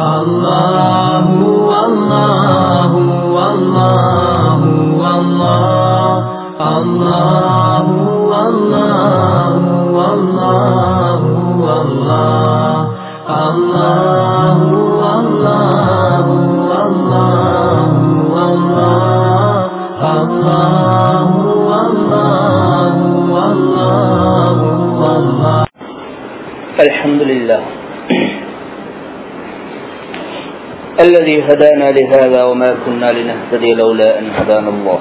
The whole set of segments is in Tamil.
الله والله والله والله الله والله والله والله الله والله والله والله الله والله والله والله الحمد لله الذي هدانا لهذا وما كنا لنهتدي لولا أن هدانا الله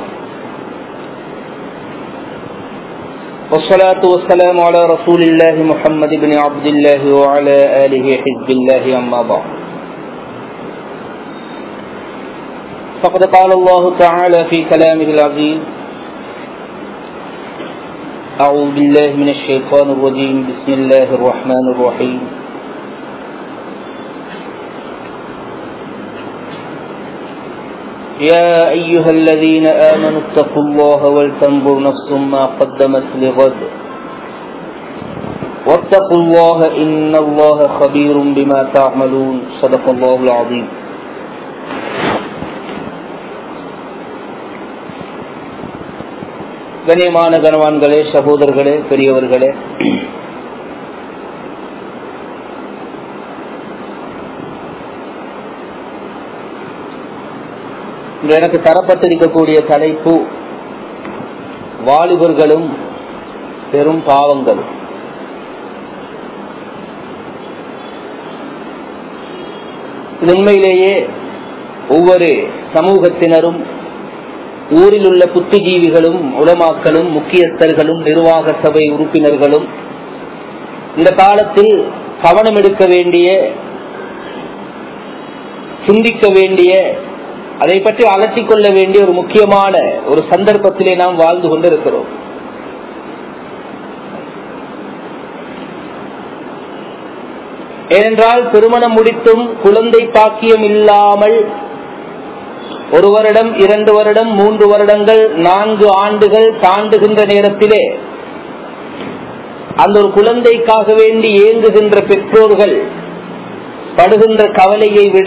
والصلاة والسلام على رسول الله محمد بن عبد الله وعلى آله حزب الله أما بعد فقد قال الله تعالى في كلامه العزيز أعوذ بالله من الشيطان الرجيم بسم الله الرحمن الرحيم يا أيها الذين آمنوا اتقوا الله ولتنظر نفس ما قدمت لغد واتقوا الله إن الله خبير بما تعملون صدق الله العظيم கண்ணியமான கனவான்களே சகோதரர்களே பெரியவர்களே இன்று எனக்கு தரப்பட்டிருக்கக்கூடிய தலைப்பு வாலிபர்களும் பெரும் பாவங்களும் இது உண்மையிலேயே ஒவ்வொரு சமூகத்தினரும் ஊரில் உள்ள புத்திஜீவிகளும் உலமாக்களும் முக்கியஸ்தர்களும் நிர்வாக சபை உறுப்பினர்களும் இந்த காலத்தில் கவனம் எடுக்க வேண்டிய சிந்திக்க வேண்டிய அதை பற்றி அலட்டிக் கொள்ள வேண்டிய ஒரு முக்கியமான ஒரு சந்தர்ப்பத்திலே நாம் வாழ்ந்து கொண்டிருக்கிறோம் ஏனென்றால் திருமணம் முடித்தும் குழந்தை பாக்கியம் இல்லாமல் ஒரு வருடம் இரண்டு வருடம் மூன்று வருடங்கள் நான்கு ஆண்டுகள் தாண்டுகின்ற நேரத்திலே அந்த ஒரு குழந்தைக்காக வேண்டி ஏங்குகின்ற பெற்றோர்கள் படுகின்ற கவலையை விட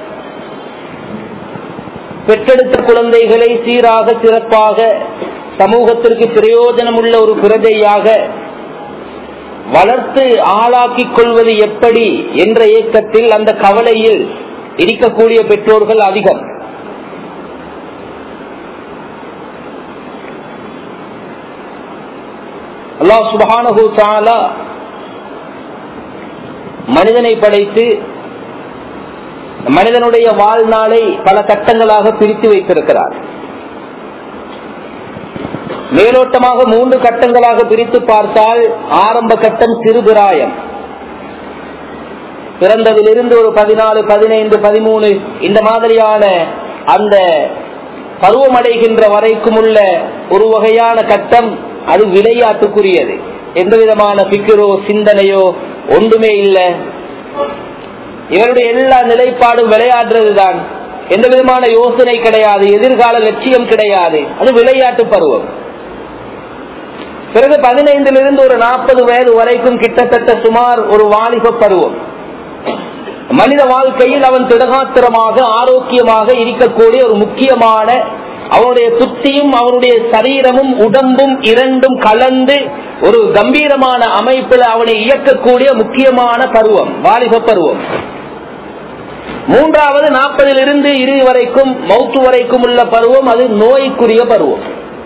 பெற்றெடுத்த குழந்தைகளை சீராக சிறப்பாக சமூகத்திற்கு பிரயோஜனம் உள்ள ஒரு பிரதையாக வளர்த்து ஆளாக்கிக் கொள்வது எப்படி என்ற இயக்கத்தில் அந்த கவலையில் இருக்கக்கூடிய பெற்றோர்கள் அதிகம் அல்லாஹ் சுபஹானஹு தாலா மனிதனை படைத்து மனிதனுடைய வாழ்நாளை பல கட்டங்களாக பிரித்து வைத்திருக்கிறார் மேலோட்டமாக மூன்று கட்டங்களாக பிரித்து பார்த்தால் ஆரம்ப கட்டம் சிறுபிராயம் பிறந்ததிலிருந்து ஒரு பதினாலு பதினைந்து பதிமூணு இந்த மாதிரியான அந்த பருவமடைகின்ற வரைக்கும் உள்ள ஒரு வகையான கட்டம் அது விளையாட்டுக்குரியது எந்த விதமான பிக்கரோ சிந்தனையோ ஒன்றுமே இல்லை இவருடைய எல்லா நிலைப்பாடும் விளையாடுறது தான் எந்த விதமான யோசனை கிடையாது எதிர்கால லட்சியம் கிடையாது அது விளையாட்டு பருவம் பிறகு பதினைந்திலிருந்து ஒரு நாற்பது வயது வரைக்கும் கிட்டத்தட்ட சுமார் ஒரு வாலிப பருவம் மனித வாழ்க்கையில் அவன் திடகாத்திரமாக ஆரோக்கியமாக இருக்கக்கூடிய ஒரு முக்கியமான அவனுடைய புத்தியும் அவனுடைய சரீரமும் உடம்பும் இரண்டும் கலந்து ஒரு கம்பீரமான அமைப்பில் அவனை இயக்கக்கூடிய முக்கியமான பருவம் வாலிப பருவம் மூன்றாவது நாற்பதில் இருந்து இரு வரைக்கும் மௌத்து வரைக்கும் உள்ள பருவம் அது நோய்க்குரிய பருவம்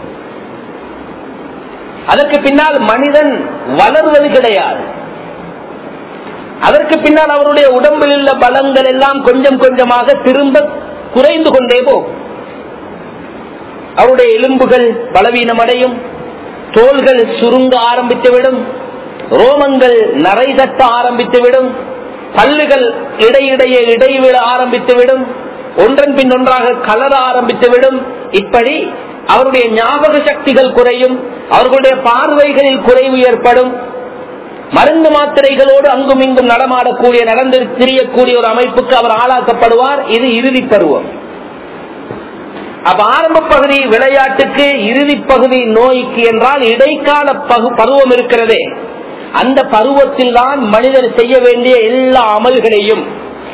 அதற்கு பின்னால் மனிதன் வளர்வது கிடையாது அதற்கு பின்னால் அவருடைய உடம்பில் உள்ள பலங்கள் எல்லாம் கொஞ்சம் கொஞ்சமாக திரும்ப குறைந்து கொண்டே போகும் அவருடைய எலும்புகள் பலவீனமடையும் தோள்கள் சுருங்க ஆரம்பித்துவிடும் ரோமங்கள் நரை தட்ட ஆரம்பித்துவிடும் பல்லுகள் இடையிடையே இடைவிழ ஆரம்பித்துவிடும் ஒன்றன் பின் ஒன்றாக கலர ஆரம்பித்துவிடும் இப்படி அவருடைய ஞாபக சக்திகள் குறையும் அவர்களுடைய பார்வைகளில் குறைவு ஏற்படும் மருந்து மாத்திரைகளோடு அங்கும் இங்கும் நடமாடக்கூடிய நடந்து திரியக்கூடிய ஒரு அமைப்புக்கு அவர் ஆளாக்கப்படுவார் இது இறுதி பருவம் அப்ப ஆரம்ப பகுதி விளையாட்டுக்கு இறுதி பகுதி நோய்க்கு என்றால் இடைக்கால பகு- பருவம் இருக்கிறதே அந்த பருவத்தில் தான் மனிதர் செய்ய வேண்டிய எல்லா அமல்களையும்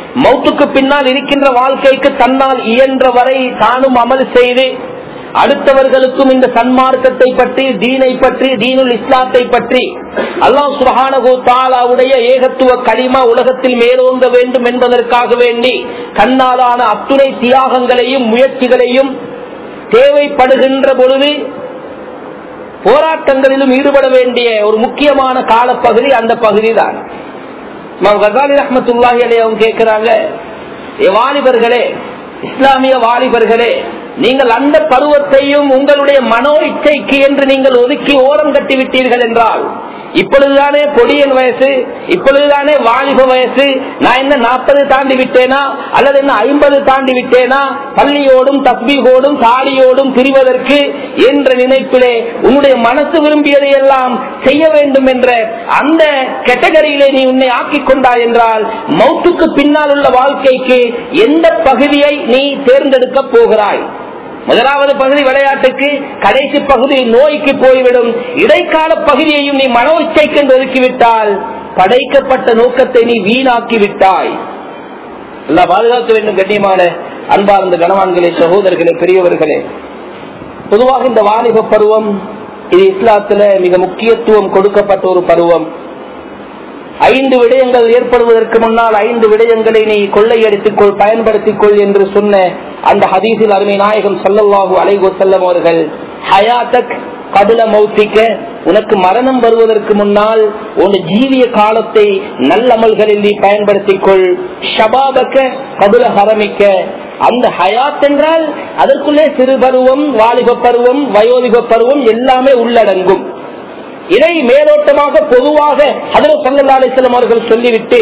மௌத்துக்கு பின்னால் இருக்கின்ற வாழ்க்கைக்கு தன்னால் இயன்ற வரை தானும் அமல் செய்து அடுத்தவர்களுக்கும் இந்த சன்மார்க்கத்தை பற்றி தீனை பற்றி தீனுல் இஸ்லாத்தை பற்றி அல்லாஹ் சுபஹானகு தாலாவுடைய ஏகத்துவ களிமா உலகத்தில் மேலோங்க வேண்டும் என்பதற்காக வேண்டி கண்ணாலான அத்துணை தியாகங்களையும் முயற்சிகளையும் தேவைப்படுகின்ற பொழுது போராட்டங்களிலும் ஈடுபட வேண்டிய ஒரு முக்கியமான காலப்பகுதி அந்த பகுதி தான் கசாலி ரஹமத்துல்லாஹி அலையவும் கேட்கிறாங்க "ஏ வாலிபர்களே இஸ்லாமிய வாலிபர்களே நீங்கள் அந்த பருவத்தையும் உங்களுடைய மனோ இச்சைக்கு என்று நீங்கள் ஒதுக்கி ஓரம் கட்டி விட்டீர்கள் என்றால் இப்பொழுதுதானே பொடியன் வயசு இப்பொழுதுதானே வாலிப வயசு நான் என்ன நாற்பது தாண்டி விட்டேனா அல்லது என்ன ஐம்பது தாண்டி விட்டேனா பள்ளியோடும் தஸ்பீகோடும் தாடியோடும் திரிவதற்கு என்ற நினைப்பிலே உன்னுடைய மனசு விரும்பியதை எல்லாம் செய்ய வேண்டும் என்ற அந்த கேட்டகரியிலே நீ உன்னை ஆக்கிக் கொண்டாய் என்றால் மௌத்துக்கு பின்னால் உள்ள வாழ்க்கைக்கு எந்த பகுதியை நீ தேர்ந்தெடுக்க போகிறாய் முதலாவது பகுதி விளையாட்டுக்கு கடைசி பகுதி நோய்க்கு போய்விடும் இடைக்கால பகுதியையும் நீ மனோ இச்சைக்கென்று ஒதுக்கிவிட்டால் படைக்கப்பட்ட நோக்கத்தை நீ வீணாக்கி விட்டாய் எல்லாம் பாதுகாக்க வேண்டும் கண்ணியமான அன்பார்ந்த கனவான்களே சகோதரர்களே பெரியவர்களே பொதுவாக இந்த வாலிப பருவம் இது இஸ்லாத்துல மிக முக்கியத்துவம் கொடுக்கப்பட்ட ஒரு பருவம் ஐந்து விடயங்கள் ஏற்படுவதற்கு முன்னால் ஐந்து விடயங்களை நீ கொள்ளையடித்துக் கொள் பயன்படுத்திக் கொள் என்று சொன்ன அந்த ஹதீஸில் அருமை நாயகம் சல்லல்லாஹு அலைகோ செல்லம் அவர்கள் ஹயாத்தக் கபில மௌத்திக்க உனக்கு மரணம் வருவதற்கு முன்னால் உன் ஜீவிய காலத்தை நல்லமல்களில் நீ பயன்படுத்திக் கொள் ஷபாபக்க கபில ஹரமிக்க அந்த ஹயாத் என்றால் அதற்குள்ளே சிறு பருவம் வாலிப பருவம் வயோதிப பருவம் எல்லாமே உள்ளடங்கும் இதை மேலோட்டமாக பொதுவாக அதில் சல்லா அலிஸ்லாம் அவர்கள் சொல்லிவிட்டு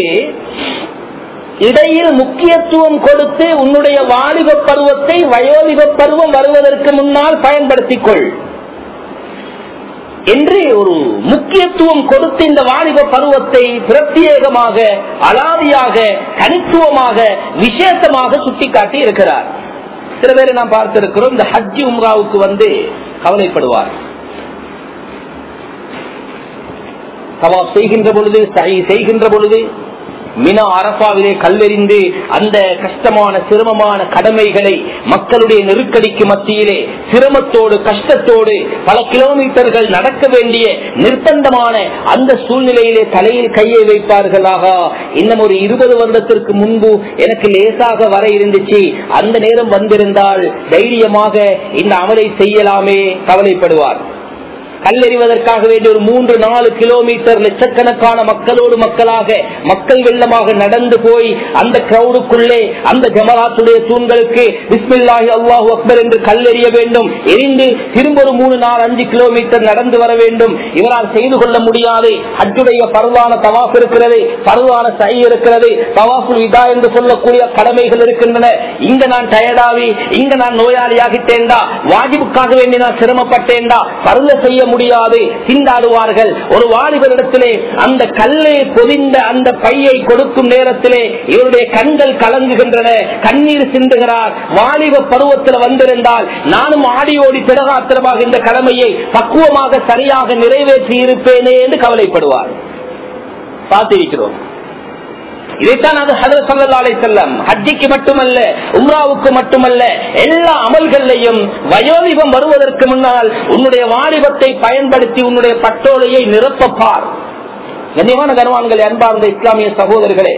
இடையில் முக்கியத்துவம் கொடுத்து உன்னுடைய வாலிப பருவத்தை வயோதிப பருவம் வருவதற்கு முன்னால் பயன்படுத்திக் கொள் என்று ஒரு முக்கியத்துவம் கொடுத்து இந்த வாலிப பருவத்தை பிரத்யேகமாக அலாதியாக தனித்துவமாக விசேஷமாக சுட்டிக்காட்டி இருக்கிறார் சில பேரை நாம் பார்த்திருக்கிறோம் இந்த ஹஜ்ஜி உம்ராவுக்கு வந்து கவலைப்படுவார் தவாப் செய்கின்ற பொழுது சை செய்கின்ற பொழுது மினா அரசாவிலே கல்லெறிந்து அந்த கஷ்டமான சிரமமான கடமைகளை மக்களுடைய நெருக்கடிக்கு மத்தியிலே சிரமத்தோடு கஷ்டத்தோடு பல கிலோமீட்டர்கள் நடக்க வேண்டிய நிர்பந்தமான அந்த சூழ்நிலையிலே தலையில் கையை வைப்பார்களாக இன்னும் ஒரு இருபது வருடத்திற்கு முன்பு எனக்கு லேசாக வர இருந்துச்சு அந்த நேரம் வந்திருந்தால் தைரியமாக இந்த அமலை செய்யலாமே கவலைப்படுவார் கல்லெறிவதற்காக வேண்டிய ஒரு மூன்று நாலு கிலோமீட்டர் லட்சக்கணக்கான மக்களோடு மக்களாக மக்கள் வெள்ளமாக நடந்து போய் அந்த கிரௌடுக்குள்ளே அந்த ஜமராத்துடைய தூண்களுக்கு பிஸ்மில்லாஹி அல்லாஹு அக்பர் என்று கல்லெறிய வேண்டும் எரிந்து திரும்ப ஒரு மூணு நாலு அஞ்சு கிலோமீட்டர் நடந்து வர வேண்டும் இவரால் செய்து கொள்ள முடியாது அஜுடைய பருவான தவாப் இருக்கிறது பருவான சை இருக்கிறது தவாஃபுல் இதா என்று சொல்லக்கூடிய கடமைகள் இருக்கின்றன இங்க நான் டயர்டாவி இங்க நான் நோயாளியாகிட்டேன்டா வாஜிபுக்காக வேண்டி நான் சிரமப்பட்டேன்டா பருவ செய்ய முடியாது திண்டாடுவார்கள் ஒரு வாலிபரிடத்திலே அந்த கல்லை பொதிந்த அந்த பையை கொடுக்கும் நேரத்திலே இவருடைய கண்கள் கலங்குகின்றன கண்ணீர் சிந்துகிறார் வாலிப பருவத்தில் வந்திருந்தால் நானும் ஆடி ஓடி திடகாத்திரமாக இந்த கடமையை பக்குவமாக சரியாக நிறைவேற்றி இருப்பேனே என்று கவலைப்படுவார் பார்த்திருக்கிறோம் இதைத்தான் அது ஹதர் சல்லா அலை செல்லம் ஹஜ்ஜிக்கு மட்டுமல்ல உம்ராவுக்கு மட்டுமல்ல எல்லா அமல்களையும் வயோதிபம் வருவதற்கு முன்னால் உன்னுடைய வாலிபத்தை பயன்படுத்தி உன்னுடைய பட்டோலையை நிரப்பப்பார் கண்ணியமான கனவான்கள் அன்பார்ந்த இஸ்லாமிய சகோதரர்களே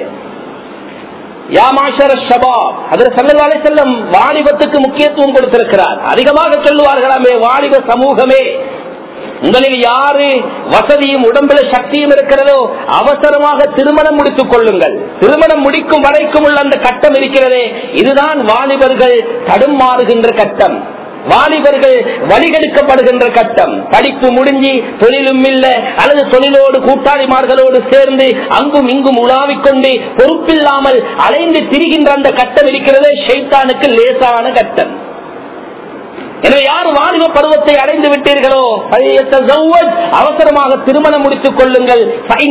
செல்லம் வாலிபத்துக்கு முக்கியத்துவம் கொடுத்திருக்கிறார் அதிகமாக சொல்லுவார்களாமே வாலிப சமூகமே உங்களில் யாரு வசதியும் உடம்புல சக்தியும் இருக்கிறதோ அவசரமாக திருமணம் முடித்துக் கொள்ளுங்கள் திருமணம் முடிக்கும் வரைக்கும் உள்ள அந்த கட்டம் இருக்கிறதே இதுதான் வாலிபர்கள் தடுமாறுகின்ற கட்டம் வாலிபர்கள் வழிகெடுக்கப்படுகின்ற கட்டம் படிப்பு முடிஞ்சு தொழிலும் இல்ல அல்லது தொழிலோடு கூட்டாளிமார்களோடு சேர்ந்து அங்கும் இங்கும் உலாவிக் கொண்டு பொறுப்பில்லாமல் அலைந்து திரிகின்ற அந்த கட்டம் இருக்கிறதே ஷைத்தானுக்கு லேசான கட்டம் எனவே யார் வாலிப பருவத்தை அடைந்து விட்டீர்களோ அவசரமாக திருமணம் முடித்துக் கொள்ளுங்கள்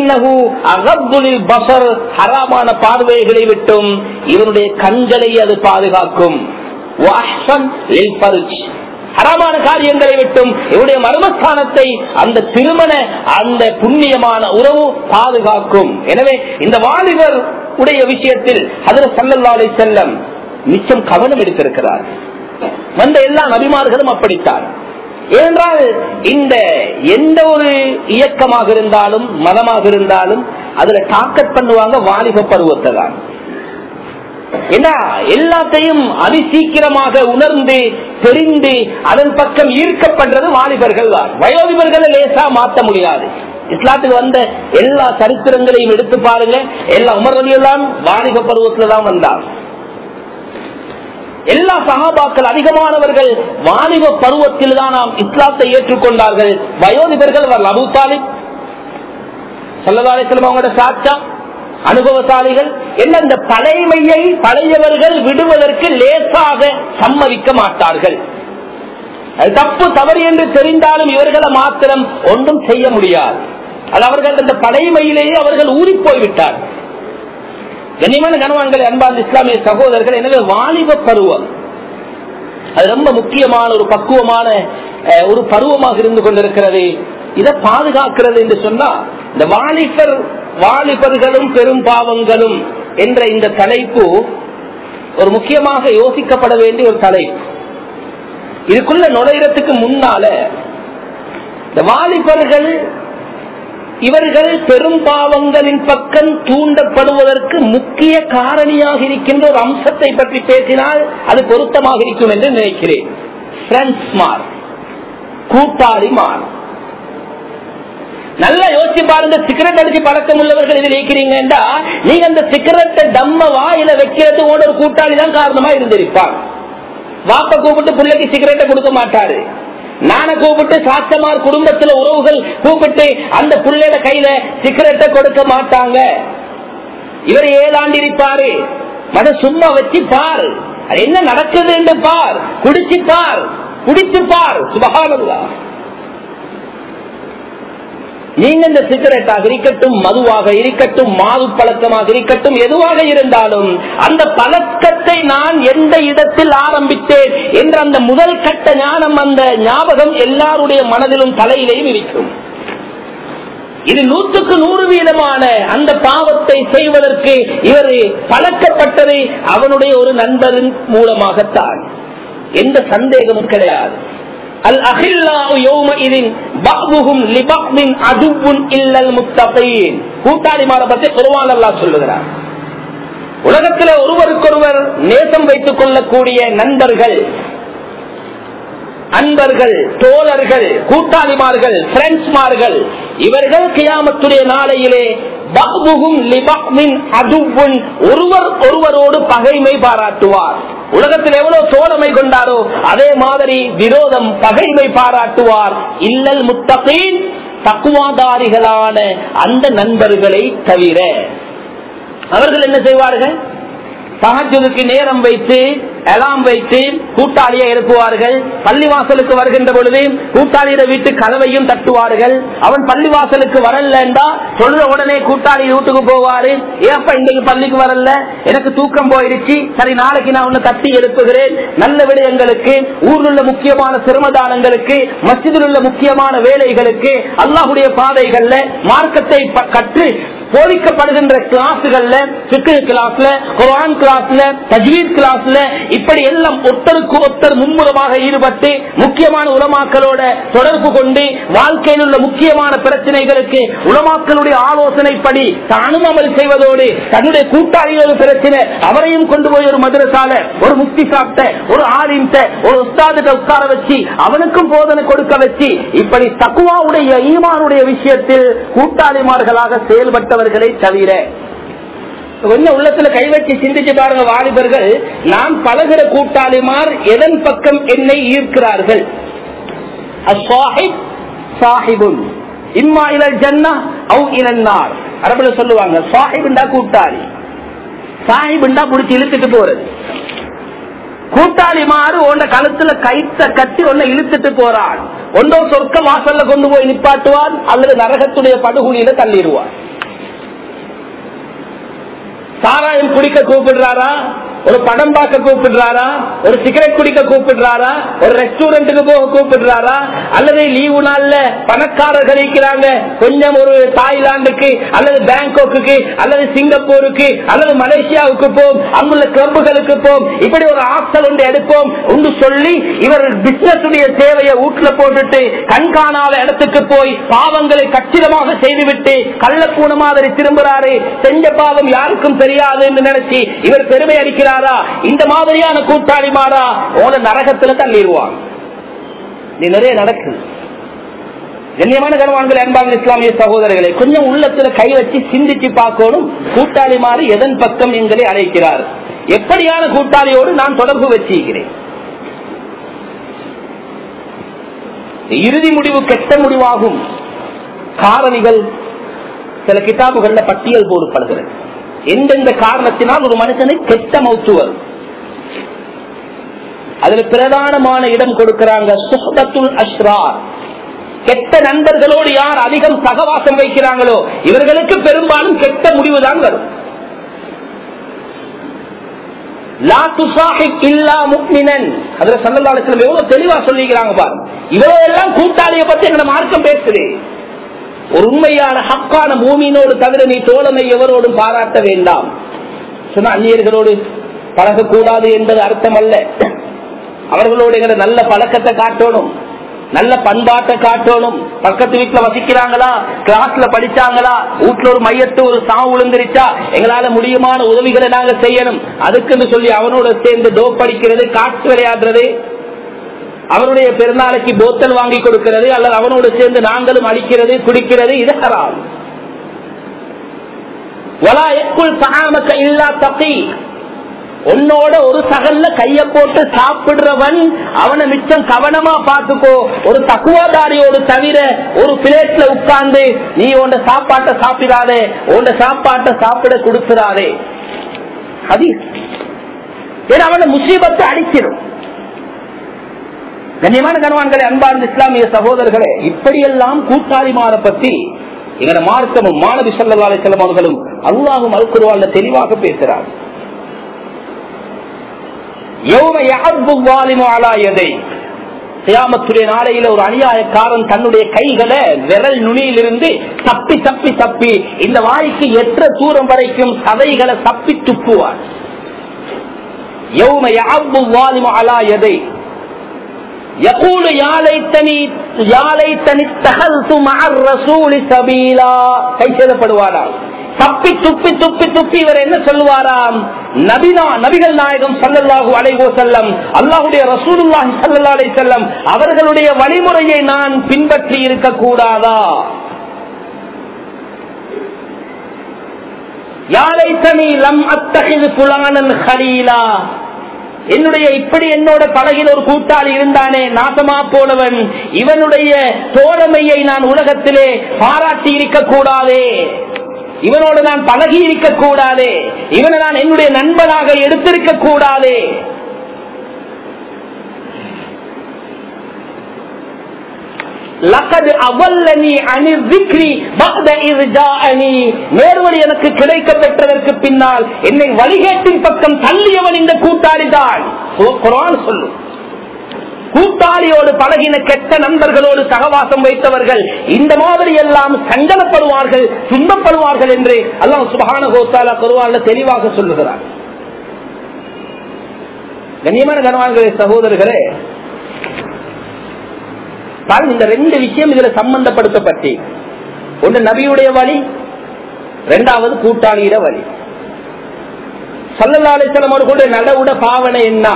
ஹராமான பார்வைகளை விட்டும் இவனுடைய கண்களை அது பாதுகாக்கும் ஹராமான காரியங்களை விட்டும் இவருடைய மர்மஸ்தானத்தை அந்த திருமண அந்த புண்ணியமான உறவு பாதுகாக்கும் எனவே இந்த வாலிபர் உடைய விஷயத்தில் அதில் சல்லல்லாலை செல்லம் மிச்சம் கவனம் எடுத்திருக்கிறார் வந்த எல்லா நபிமார்களும் அப்படித்தான் ஏனென்றால் இந்த எந்த ஒரு இயக்கமாக இருந்தாலும் மதமாக இருந்தாலும் அதுல டாக்கெட் பண்ணுவாங்க வாலிப பருவத்தை தான் என்ன எல்லாத்தையும் அதிசீக்கிரமாக உணர்ந்து தெரிந்து அதன் பக்கம் ஈர்க்கப்படுறது வாலிபர்கள் தான் வயோதிபர்களை லேசா மாற்ற முடியாது இஸ்லாத்துக்கு வந்த எல்லா சரித்திரங்களையும் எடுத்து பாருங்க எல்லா உமர்வெல்லாம் வாலிப பருவத்துல தான் வந்தார் எல்லா சகாபாக்கள் அதிகமானவர்கள் வாலிப பருவத்தில் தான் நாம் இஸ்லாத்தை ஏற்றுக்கொண்டார்கள் வயோதிபர்கள் அவர் அபு தாலிப் சொல்லதாலேசலம் அவங்களோட சாட்சா அனுபவசாலிகள் என்ன இந்த பழைமையை பழையவர்கள் விடுவதற்கு லேசாக சம்மதிக்க மாட்டார்கள் அது தப்பு தவறு என்று தெரிந்தாலும் இவர்களை மாத்திரம் ஒன்றும் செய்ய முடியாது அது அவர்கள் அந்த பழைமையிலேயே அவர்கள் ஊறி போய்விட்டார் கண்ணியமான கனவான்கள் அன்பார்ந்த இஸ்லாமிய சகோதரர்கள் எனவே வாலிப பருவம் அது ரொம்ப முக்கியமான ஒரு பக்குவமான அஹ், ஒரு பருவமாக இருந்து கொண்டிருக்கிறது இதை பாதுகாக்கிறது என்று சொன்னா இந்த வாலிபர் வாலிபர்களும் பெரும் பாவங்களும் என்ற இந்த தலைப்பு ஒரு முக்கியமாக யோசிக்கப்பட வேண்டிய ஒரு தலைப்பு இதுக்குள்ள நுழையறதுக்கு முன்னால இந்த வாலிபர்கள் இவர்கள் பெரும் பாவங்களின் பக்கம் தூண்டப்படுவதற்கு முக்கிய காரணியாக இருக்கின்ற ஒரு அம்சத்தை பற்றி பேசினால் அது பொருத்தமாக இருக்கும் என்று நினைக்கிறேன் ஃப்ரெண்ட்ஸ்மார் கூட்டாளிமார் நல்லா யோசிச்சு பாருங்க சிகரெட் அடிச்சு பழக்கம் உள்ளவர்கள் இதில் இருக்கிறீங்கன்னா நீங்க அந்த சிகரெட்டை தம்ம வாயில வைக்கிறது ஒரு கூட்டாளி தான் காரணமா இருந்திருப்பார் வாப்ப கூப்பிட்டு பிள்ளைக்கு சிகரெட்டை கொடுக்க மாட்டாரு நான கூப்பிட்டு சாத்தமார் குடும்பத்துல உறவுகள் கூப்பிட்டு அந்த பிள்ளைட கையில சிகரெட்டை கொடுக்க மாட்டாங்க இவர் ஏழாண்டு இருப்பாரு மத சும்மா வச்சு பார் அது என்ன நடக்குது என்று பார் குடிச்சு பார் குடிச்சு பார் சுபகானல்லா நீங்க இந்த சிகரெட்டாக இருக்கட்டும் மதுவாக இருக்கட்டும் மாது பழக்கமாக இருக்கட்டும் எதுவாக இருந்தாலும் அந்த பழக்கத்தை நான் எந்த இடத்தில் ஆரம்பித்தேன் என்ற அந்த முதல் கட்ட ஞானம் அந்த ஞாபகம் எல்லாருடைய மனதிலும் தலையிலேயும் இருக்கும் இது நூற்றுக்கு நூறு வீதமான அந்த பாவத்தை செய்வதற்கு இவர் பழக்கப்பட்டதை அவனுடைய ஒரு நண்பரின் மூலமாகத்தான் எந்த சந்தேகமும் கிடையாது அல் கூட்டாளிமார பற்றி குருவான் அல்லா சொல்லுகிறார் உலகத்தில் ஒருவருக்கொருவர் நேசம் வைத்துக் கொள்ளக்கூடிய நண்பர்கள் அன்பர்கள் தோழர்கள் கூட்டாளிமார்கள் பிரெண்ட்ஸ்மார்கள் இவர்கள் கியாமத்துடைய நாளையிலே பக்புகும் லிபக்மின் அதுவும் ஒருவர் ஒருவரோடு பகைமை பாராட்டுவார் உலகத்தில் எவ்வளவு தோழமை கொண்டாரோ அதே மாதிரி விரோதம் பகைமை பாராட்டுவார் இல்லல் முத்தகீன் தக்குவாதாரிகளான அந்த நண்பர்களை தவிர அவர்கள் என்ன செய்வார்கள் சகஜுக்கு நேரம் வைத்து எலாம் வைத்து கூட்டாளியை எழுப்புவார்கள் பள்ளிவாசலுக்கு வருகின்ற பொழுது கூட்டாளியிட வீட்டு கதவையும் தட்டுவார்கள் அவன் பள்ளிவாசலுக்கு வரலண்டா சொல்ற உடனே கூட்டாளி வீட்டுக்கு போவாரு ஏப்ப இன்னைக்கு பள்ளிக்கு வரல எனக்கு தூக்கம் போயிருச்சு சரி நாளைக்கு நான் உன்னை தட்டி எழுப்புகிறேன் நல்ல விடயங்களுக்கு ஊரில் உள்ள முக்கியமான சிரமதானங்களுக்கு மசிதில் உள்ள முக்கியமான வேலைகளுக்கு அல்லாஹுடைய பாதைகள்ல மார்க்கத்தை ப- கற்று போதிக்கப்படுகின்ற கிளாஸுகள்ல சிக்கு கிளாஸ்ல குரான் கிளாஸ்ல தஜ்வீத் கிளாஸ்ல இப்படி எல்லாம் ஒருத்தருக்கு ஒருத்தர் மும்முரமாக ஈடுபட்டு முக்கியமான உலமாக்களோட தொடர்பு கொண்டு வாழ்க்கையில் உள்ள முக்கியமான பிரச்சனைகளுக்கு உலமாக்களுடைய ஆலோசனைப்படி தானும் அமல் செய்வதோடு தன்னுடைய கூட்டாளியோட பிரச்சனை அவரையும் கொண்டு போய் ஒரு மதுரசால ஒரு முக்தி சாப்பிட்ட ஒரு ஆலிம்ட ஒரு உஸ்தாதிட்ட உட்கார வச்சு அவனுக்கும் போதனை கொடுக்க வச்சு இப்படி தக்குவாவுடைய ஈமானுடைய விஷயத்தில் கூட்டாளிமார்களாக செயல்பட்டவர்களை தவிர கொஞ்சம் உள்ளத்துல கை வச்சு சிந்திச்சு பாருங்க வாலிபர்கள் நாம் பழகிற கூட்டாளிமார் எதன் பக்கம் என்னை ஈர்க்கிறார்கள் அஸ்ஸாஹிப் சாஹிபுன் இம்மா இலல் ஜன்னா அவு இலன்னார் அரபுல சொல்லுவாங்க சாஹிப்ண்டா கூட்டாளி சாஹிப்ண்டா புடிச்சு இழுத்துட்டு போறது கூட்டாளி மாறு உன்ன கழுத்துல கைத்த கட்டி உன்னை இழுத்துட்டு போறான் ஒன்றோ சொர்க்க வாசல்ல கொண்டு போய் நிப்பாட்டுவான் அல்லது நரகத்துடைய படுகொலியில தள்ளிடுவான் சாராயம் குடிக்க கூப்பிடுறாரா ஒரு படம் பார்க்க கூப்பிடுறாரா ஒரு சிகரெட் குடிக்க கூப்பிடுறாரா ஒரு ரெஸ்டாரண்ட்டுக்கு போக கூப்பிடுறாரா அல்லது லீவு நாள்ல பணக்காரர்கள் இருக்கிறாங்க கொஞ்சம் ஒரு தாய்லாந்துக்கு அல்லது பேங்காக்கு அல்லது சிங்கப்பூருக்கு அல்லது மலேசியாவுக்கு போம் அங்குள்ள கிளப்புகளுக்கு போம் இப்படி ஒரு ஆக்சல் ஒன்று எடுப்போம் ஒன்று சொல்லி இவர் பிசினஸ் தேவையை வீட்டுல போட்டுட்டு கண்காணாத இடத்துக்கு போய் பாவங்களை கச்சிதமாக செய்துவிட்டு கள்ளப்பூன மாதிரி திரும்புறாரு செஞ்ச பாவம் யாருக்கும் தெரியாது என்று நினைச்சு இவர் பெருமை அடிக்கிறாரா இந்த மாதிரியான கூட்டாளி மாறா உன நரகத்துல தள்ளிடுவான் இது நிறைய நடக்குது கண்ணியமான கனவான்கள் அன்பாங்க இஸ்லாமிய சகோதரர்களை கொஞ்சம் உள்ளத்துல கை வச்சு சிந்திச்சு பார்க்கணும் கூட்டாளி மாறி எதன் பக்கம் எங்களை அழைக்கிறார் எப்படியான கூட்டாளியோடு நான் தொடர்பு வச்சிருக்கிறேன் இறுதி முடிவு கெட்ட முடிவாகும் காரணிகள் சில கிதாபுகள்ல பட்டியல் போடப்படுகிறது எந்தெந்த காரணத்தினால் ஒரு மனுஷனை கெட்ட மௌத்து வரும் அதுல பிரதானமான இடம் கொடுக்கிறாங்க சுஹபத்துல் அஷ்ரார் கெட்ட நண்பர்களோடு யார் அதிகம் சகவாசம் வைக்கிறாங்களோ இவர்களுக்கு பெரும்பாலும் கெட்ட முடிவுதான் வரும் தெளிவா சொல்லிக்கிறாங்க பாருங்க இவ்வளவு எல்லாம் கூட்டாளிய பத்தி எங்க மார்க்கம் பேசுது ஒரு உண்மையான ஹக்கான பூமியினோடு தவிர நீ தோழமை எவரோடும் பாராட்ட வேண்டாம் சொன்ன அந்நியர்களோடு பழகக்கூடாது என்பது அர்த்தம் அல்ல அவர்களோடு எங்களை நல்ல பழக்கத்தை காட்டணும் நல்ல பண்பாட்டை காட்டணும் பக்கத்து வீட்டுல வசிக்கிறாங்களா கிளாஸ்ல படிச்சாங்களா வீட்டுல ஒரு மையத்து ஒரு சாவு விழுந்துருச்சா எங்களால முடியுமான உதவிகளை நாங்க செய்யணும் அதுக்குன்னு சொல்லி அவனோட சேர்ந்து டோப் படிக்கிறது காற்று விளையாடுறது அவனுடைய பெருநாளைக்கு போத்தல் வாங்கி கொடுக்கிறது அல்லது அவனோடு சேர்ந்து நாங்களும் அடிக்கிறது குடிக்கிறது இது ஹராம் இல்லா தப்பி உன்னோட ஒரு சகல்ல கைய போட்டு சாப்பிடுறவன் அவனை மிச்சம் கவனமா பாத்துக்கோ ஒரு தக்குவாதாரியோடு தவிர ஒரு பிளேட்ல உட்கார்ந்து நீ உண்ட சாப்பாட்டை சாப்பிடாதே உண்ட சாப்பாட்டை சாப்பிட கொடுத்துறாதே அது அவனை முசீபத்தை அடிச்சிடும் கண்ணியமான கணவான்களை அன்பார்ந்த இஸ்லாமிய சகோதரர்களே இப்படியெல்லாம் கூட்டாளிமார பத்தி எங்கட மார்க்கமும் மாணவி சல்லா செல்லம் அவர்களும் அல்லாஹும் அல்குருவான் தெளிவாக பேசுறார் சியாமத்துடைய நாளையில ஒரு அநியாயக்காரன் தன்னுடைய கைகளை விரல் நுனியிலிருந்து தப்பி தப்பி தப்பி இந்த வாய்க்கு எற்ற தூரம் வரைக்கும் சதைகளை தப்பி துப்புவார் யௌம யாபு வாலிமு அலா எதை يقول يا ليتني يا ليتني اتخذت مع الرسول سبيلا கை செய்தப்படுவாரா தப்பி துப்பி துப்பி துப்பி இவர் என்ன சொல்லுவாராம் நபினா நபிகள் நாயகம் சல்லல்லாஹு அலைஹோ செல்லம் அல்லாஹுடைய ரசூலுல்லாஹி சல்லா அலை செல்லம் அவர்களுடைய வழிமுறையை நான் பின்பற்றி இருக்க கூடாதா யாழைத்தனி லம் அத்தகிது புலானன் ஹலீலா என்னுடைய இப்படி என்னோட பழகில் ஒரு கூட்டாளி இருந்தானே நாசமா போனவன் இவனுடைய தோழமையை நான் உலகத்திலே பாராட்டி இருக்க கூடாதே இவனோடு நான் பழகி இருக்க கூடாதே இவனை நான் என்னுடைய நண்பனாக எடுத்திருக்க கூடாதே நேர்வழி எனக்கு கிடைக்க பெற்றதற்கு பின்னால் என்னை வழிகேட்டின் பக்கம் தள்ளியவன் இந்த கூட்டாளி தான் சொல்லும் கூட்டாளியோடு பழகின கெட்ட நண்பர்களோடு சகவாசம் வைத்தவர்கள் இந்த மாதிரி எல்லாம் சஞ்சலப்படுவார்கள் துன்பப்படுவார்கள் என்று அல்லாஹ் சுபகான கோத்தாலா குருவான தெளிவாக சொல்லுகிறார் கண்ணியமான கனவான்களே சகோதரர்களே பாருங்க இந்த ரெண்டு விஷயம் இதுல சம்பந்தப்படுத்தப்பட்டு ஒன்று நபியுடைய வழி இரண்டாவது கூட்டாளியிட வழி சல்லல்லா அலிசலம் அவர்களுடைய நடவுட பாவனை என்ன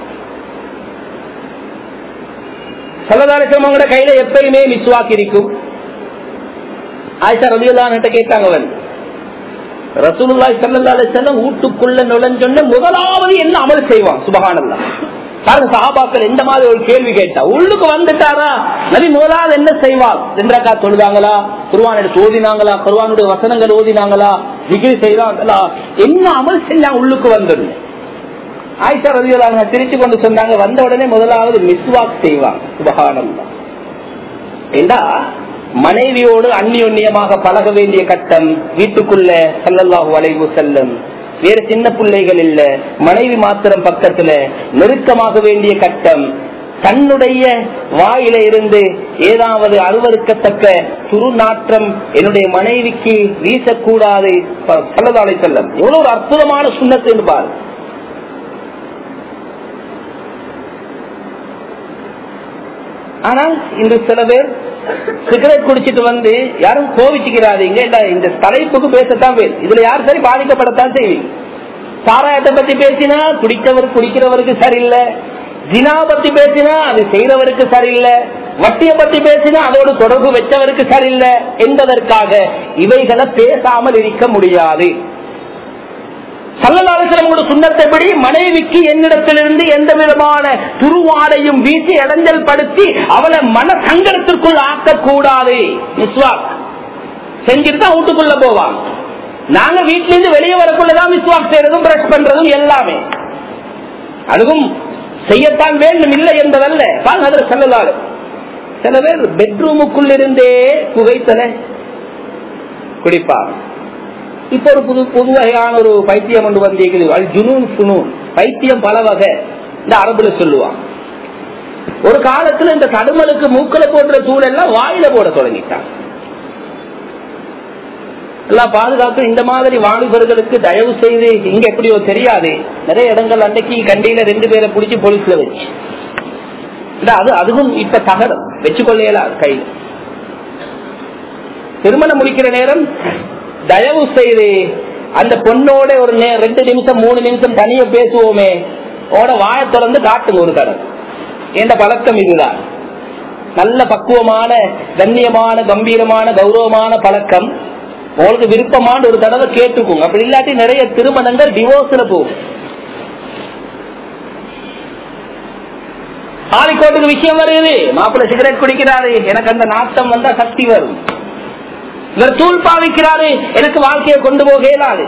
சல்லதாலிசலம் அவங்களோட கையில எப்பயுமே மிஸ்வாக்கு இருக்கும் ஆயிஷா ரவியுல்லான் கேட்டாங்க அவன் ரசூலுல்லாய் சல்லா அலிசல்லம் வீட்டுக்குள்ள நுழைஞ்சொன்ன முதலாவது என்ன அமல் செய்வான் சுபகானல்லா பாருங்க சஹாபாக்கள் எந்த மாதிரி ஒரு கேள்வி கேட்டா உள்ளுக்கு வந்துட்டாரா நபி முதலாவது என்ன செய்வார் ரெண்டக்கா தொழுதாங்களா குருவான் எடுத்து ஓதினாங்களா குருவானுடைய வசனங்கள் ஓதினாங்களா டிகிரி செய்தாங்களா என்ன அமல் செஞ்சா உள்ளுக்கு வந்தது ஆயிஷா ரவியலாங்க திருச்சி கொண்டு சொன்னாங்க வந்த உடனே முதலாவது மிஸ்வாக் செய்வாங்க சுபகானம் ஏண்டா மனைவியோடு அந்நியுன்னியமாக பழக வேண்டிய கட்டம் வீட்டுக்குள்ள செல்லல்லாஹு வளைவு செல்லும் வேற சின்ன பிள்ளைகள் இல்ல மனைவி மாத்திரம் பக்கத்துல நெருக்கமாக வேண்டிய கட்டம் தன்னுடைய வாயில இருந்து ஏதாவது அருவருக்கத்தக்க துருநாற்றம் என்னுடைய மனைவிக்கு வீசக்கூடாது சொல்லதாலை செல்லம் எவ்வளவு ஒரு அற்புதமான சுண்ணத்து என்பார் ஆனால் இன்று சில பேர் சிகரெட் குடிச்சிட்டு வந்து யாரும் கோவிச்சுக்கிறாதீங்க இல்ல இந்த தலைப்புக்கு பேசத்தான் பேர் இதுல யார் சரி பாதிக்கப்படத்தான் செய்வீங்க சாராயத்தை பத்தி பேசினா குடித்தவர் குடிக்கிறவருக்கு சரியில்லை ஜினா பத்தி பேசினா அது செய்யறவருக்கு சரியில்லை வட்டியை பத்தி பேசினா அதோடு தொடர்பு வச்சவருக்கு சரியில்லை என்பதற்காக இவைகளை பேசாமல் இருக்க முடியாது சல்லலாசனோட சுண்ணத்தைப்படி மனைவிக்கு என்னிடத்திலிருந்து எந்த விதமான துருவாடையும் வீசி இடைஞ்சல் படுத்தி அவளை மன சங்கடத்திற்குள் ஆக்கக்கூடாது மிஸ்வாக் செஞ்சுட்டு தான் வீட்டுக்குள்ள போவாங்க நாங்க வீட்டுல இருந்து வெளியே வரக்குள்ளதான் மிஸ்வாக் செய்யறதும் பிரஷ் பண்றதும் எல்லாமே அதுவும் செய்யத்தான் வேண்டும் இல்லை என்பதல்ல பாருங்க அதில் செல்லலாறு சில பேர் பெட்ரூமுக்குள் இருந்தே புகைத்தல குடிப்பாங்க இப்ப ஒரு புது புது வகையான ஒரு பைத்தியம் ஒன்று வந்திருக்குது அது ஜுனூன் சுனூன் பைத்தியம் பல வகை இந்த அரபுல சொல்லுவான் ஒரு காலத்துல இந்த கடுமலுக்கு மூக்கல போடுற தூள் எல்லாம் வாயில போட தொடங்கிட்டான் எல்லாம் பாதுகாப்பு இந்த மாதிரி வாலிபர்களுக்கு தயவு செய்து இங்க எப்படியோ தெரியாது நிறைய இடங்கள் அன்னைக்கு கண்டியில ரெண்டு பேரை பிடிச்சி போலீஸ்ல வச்சு அது அதுவும் இப்ப தகரம் வச்சுக்கொள்ளலாம் கையில் திருமணம் முடிக்கிற நேரம் தயவு செய்து அந்த பொண்ணோட ஒரு ரெண்டு நிமிஷம் மூணு நிமிஷம் தனிய பேசுவோமே ஓட வாய திறந்து காட்டுங்க ஒரு கடன் என்ற பழக்கம் இதுதான் நல்ல பக்குவமான கண்ணியமான கம்பீரமான கௌரவமான பழக்கம் உங்களுக்கு விருப்பமான ஒரு தடவை கேட்டுக்கோங்க அப்படி இல்லாட்டி நிறைய திருமணங்கள் டிவோர்ஸ்ல போகும் ஆலிக்கோட்டுக்கு விஷயம் வருது மாப்பிள்ள சிகரெட் குடிக்கிறாரு எனக்கு அந்த நாட்டம் வந்தா சக்தி வரும் இவர் தூள் பாவிக்கிறாரு எனக்கு வாழ்க்கையை கொண்டு போக இயலாது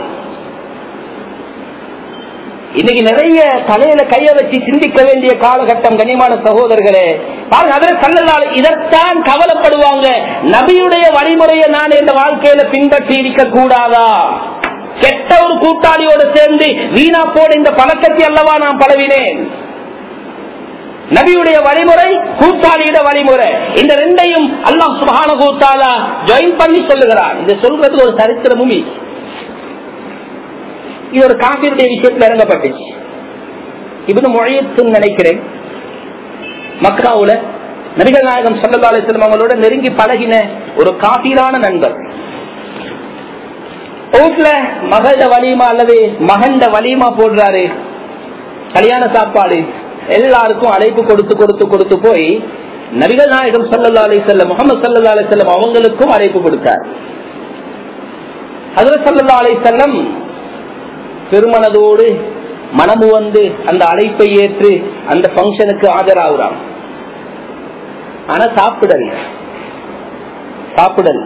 இன்னைக்கு நிறைய தலையில கைய வச்சு சிந்திக்க வேண்டிய காலகட்டம் கனிமான சகோதரர்களே பாருங்க அதில் சொல்லலால் இதற்கான் கவலைப்படுவாங்க நபியுடைய வழிமுறையை நான் இந்த வாழ்க்கையில பின்பற்றி இருக்க கூடாதா கெட்ட ஒரு கூட்டாளியோடு சேர்ந்து வீணா போட இந்த பழக்கத்தை அல்லவா நான் பழவினேன் நபியுடைய வழிமுறை கூட்டாளியிட வழிமுறை இந்த ரெண்டையும் அல்லாஹ் சுபான கூத்தாலா ஜாயின் பண்ணி சொல்லுகிறார் இது சொல்றதுக்கு ஒரு சரித்திரமும் இது ஒரு காபியுடைய விஷயத்தில் இறங்கப்பட்டுச்சு இவனு மொழியத்துன்னு நினைக்கிறேன் மக்காவுல நபிகள் நாயகம் சல்லா அலிஸ்லம் அவங்களோட நெருங்கி பழகின ஒரு காபீரான நண்பர் வீட்டுல மகள வலிமா அல்லது மகண்ட வலிமா போடுறாரு கல்யாண சாப்பாடு எல்லாருக்கும் அழைப்பு கொடுத்து கொடுத்து கொடுத்து போய் நபிகள் நாயகம் சல்லா அலி செல்லம் முகமது சல்லா அலி செல்லம் அவங்களுக்கும் அழைப்பு கொடுத்தார் அதுல சல்லா அலி செல்லம் பெருமனதோடு மனமு வந்து அந்த அழைப்பை ஏற்று அந்த பங்கனுக்கு ஆஜராகிறான் ஆனா சாப்பிடல் சாப்பிடல்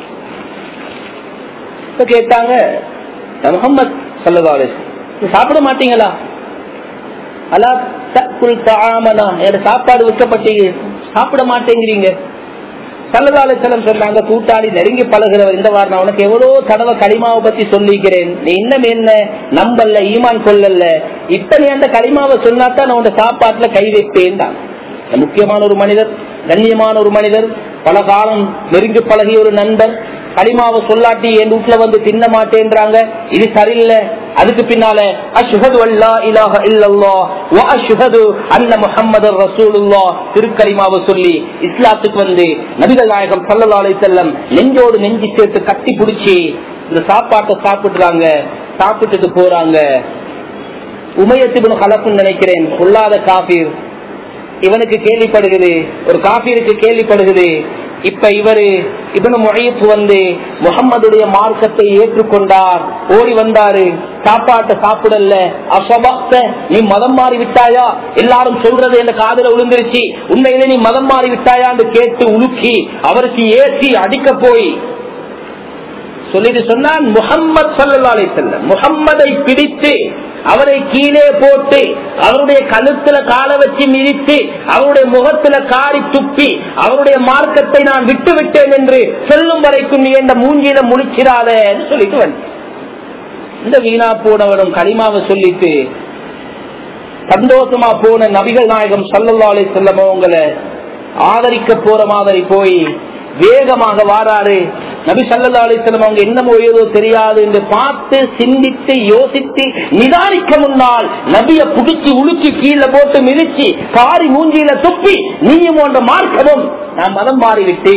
கேட்டாங்க முகமது சல்லா அலி சாப்பிட மாட்டீங்களா அலா தக்குள் தாமனா சாப்பாடு விற்கப்பட்டீங்க சாப்பிட மாட்டேங்கிறீங்க சல்லதால செல்லம் சொன்னாங்க கூட்டாளி நெருங்கி பழகிறவர் இந்த வாரம் நான் உனக்கு எவ்வளவு தடவை களிமாவை பத்தி சொல்லிக்கிறேன் நீ இன்னும் என்ன நம்பல்ல ஈமான் கொள்ளல இப்ப நீ அந்த களிமாவை சொன்னாதான் நான் உன் சாப்பாட்டுல கை வைப்பேன் தான் முக்கியமான ஒரு மனிதர் கண்ணியமான ஒரு மனிதர் பல காலம் நெருங்கி பழகிய ஒரு நண்பர் களிமாவை சொல்லாட்டி என் வீட்டுல வந்து தின்ன மாட்டேன்றாங்க இது சரியில்லை அதுக்கு பின்னால அஷ்ஹது அல்லா இலாஹ இல்லல்லா வ அஷ்ஹது அன்ன முஹம்மது ரசூலுல்லா திருக்கலிமாவை சொல்லி இஸ்லாத்துக்கு வந்து நபிகள் நாயகம் ஸல்லல்லாஹு அலைஹி வஸல்லம் நெஞ்சோடு நெஞ்சு சேர்த்து கட்டி பிடிச்சி இந்த சாப்பாட்டை சாப்பிடுறாங்க சாப்பிட்டுட்டு போறாங்க உமையத்திபுன் கலப்புன்னு நினைக்கிறேன் கொள்ளாத காபீர் இவனுக்கு கேள்விப்படுகிறது ஒரு காபீருக்கு கேள்விப்படுகிறது இப்ப இவரு இவனு முழைப்பு வந்து முகம்மதுடைய மார்க்கத்தை ஏற்றுக்கொண்டார் ஓடி வந்தாரு சாப்பாட்டை சாப்பிடல அசபக்த நீ மதம் மாறி விட்டாயா எல்லாரும் சொல்றது என் காதல விழுந்துருச்சு உண்மையிலே நீ மதம் மாறி விட்டாயான்னு கேட்டு உலுக்கி அவருக்கு ஏற்றி அடிக்க போய் சொல்லிட்டு சொன்னான் முகம்மது சல்லா செல்ல முகம்மதை பிடித்து அவரை கீழே போட்டு அவருடைய கழுத்துல கால வச்சு மிதித்து அவருடைய முகத்துல காரி துப்பி அவருடைய மார்க்கத்தை நான் விட்டு விட்டேன் என்று சொல்லும் வரைக்கும் நீ என்ற மூஞ்சியில முழிச்சிடாத சொல்லிட்டு வந்து இந்த வீணா போனவனும் களிமாவை சொல்லிட்டு சந்தோஷமா போன நபிகள் நாயகம் சல்லல்லா அலி செல்லம் அவங்களை ஆதரிக்க போற மாதிரி போய் வேகமாக வாராரு நபி சல்லா அலிஸ்லம் அவங்க என்னமோ ஏதோ தெரியாது என்று பார்த்து சிந்தித்து யோசித்து நிதானிக்க முன்னால் நபிய புடிச்சு உளுக்கி கீழே போட்டு மிதிச்சு காரி மூஞ்சியில துப்பி நீயும் போன்ற மார்க்கமும் நான் மதம் மாறிவிட்டு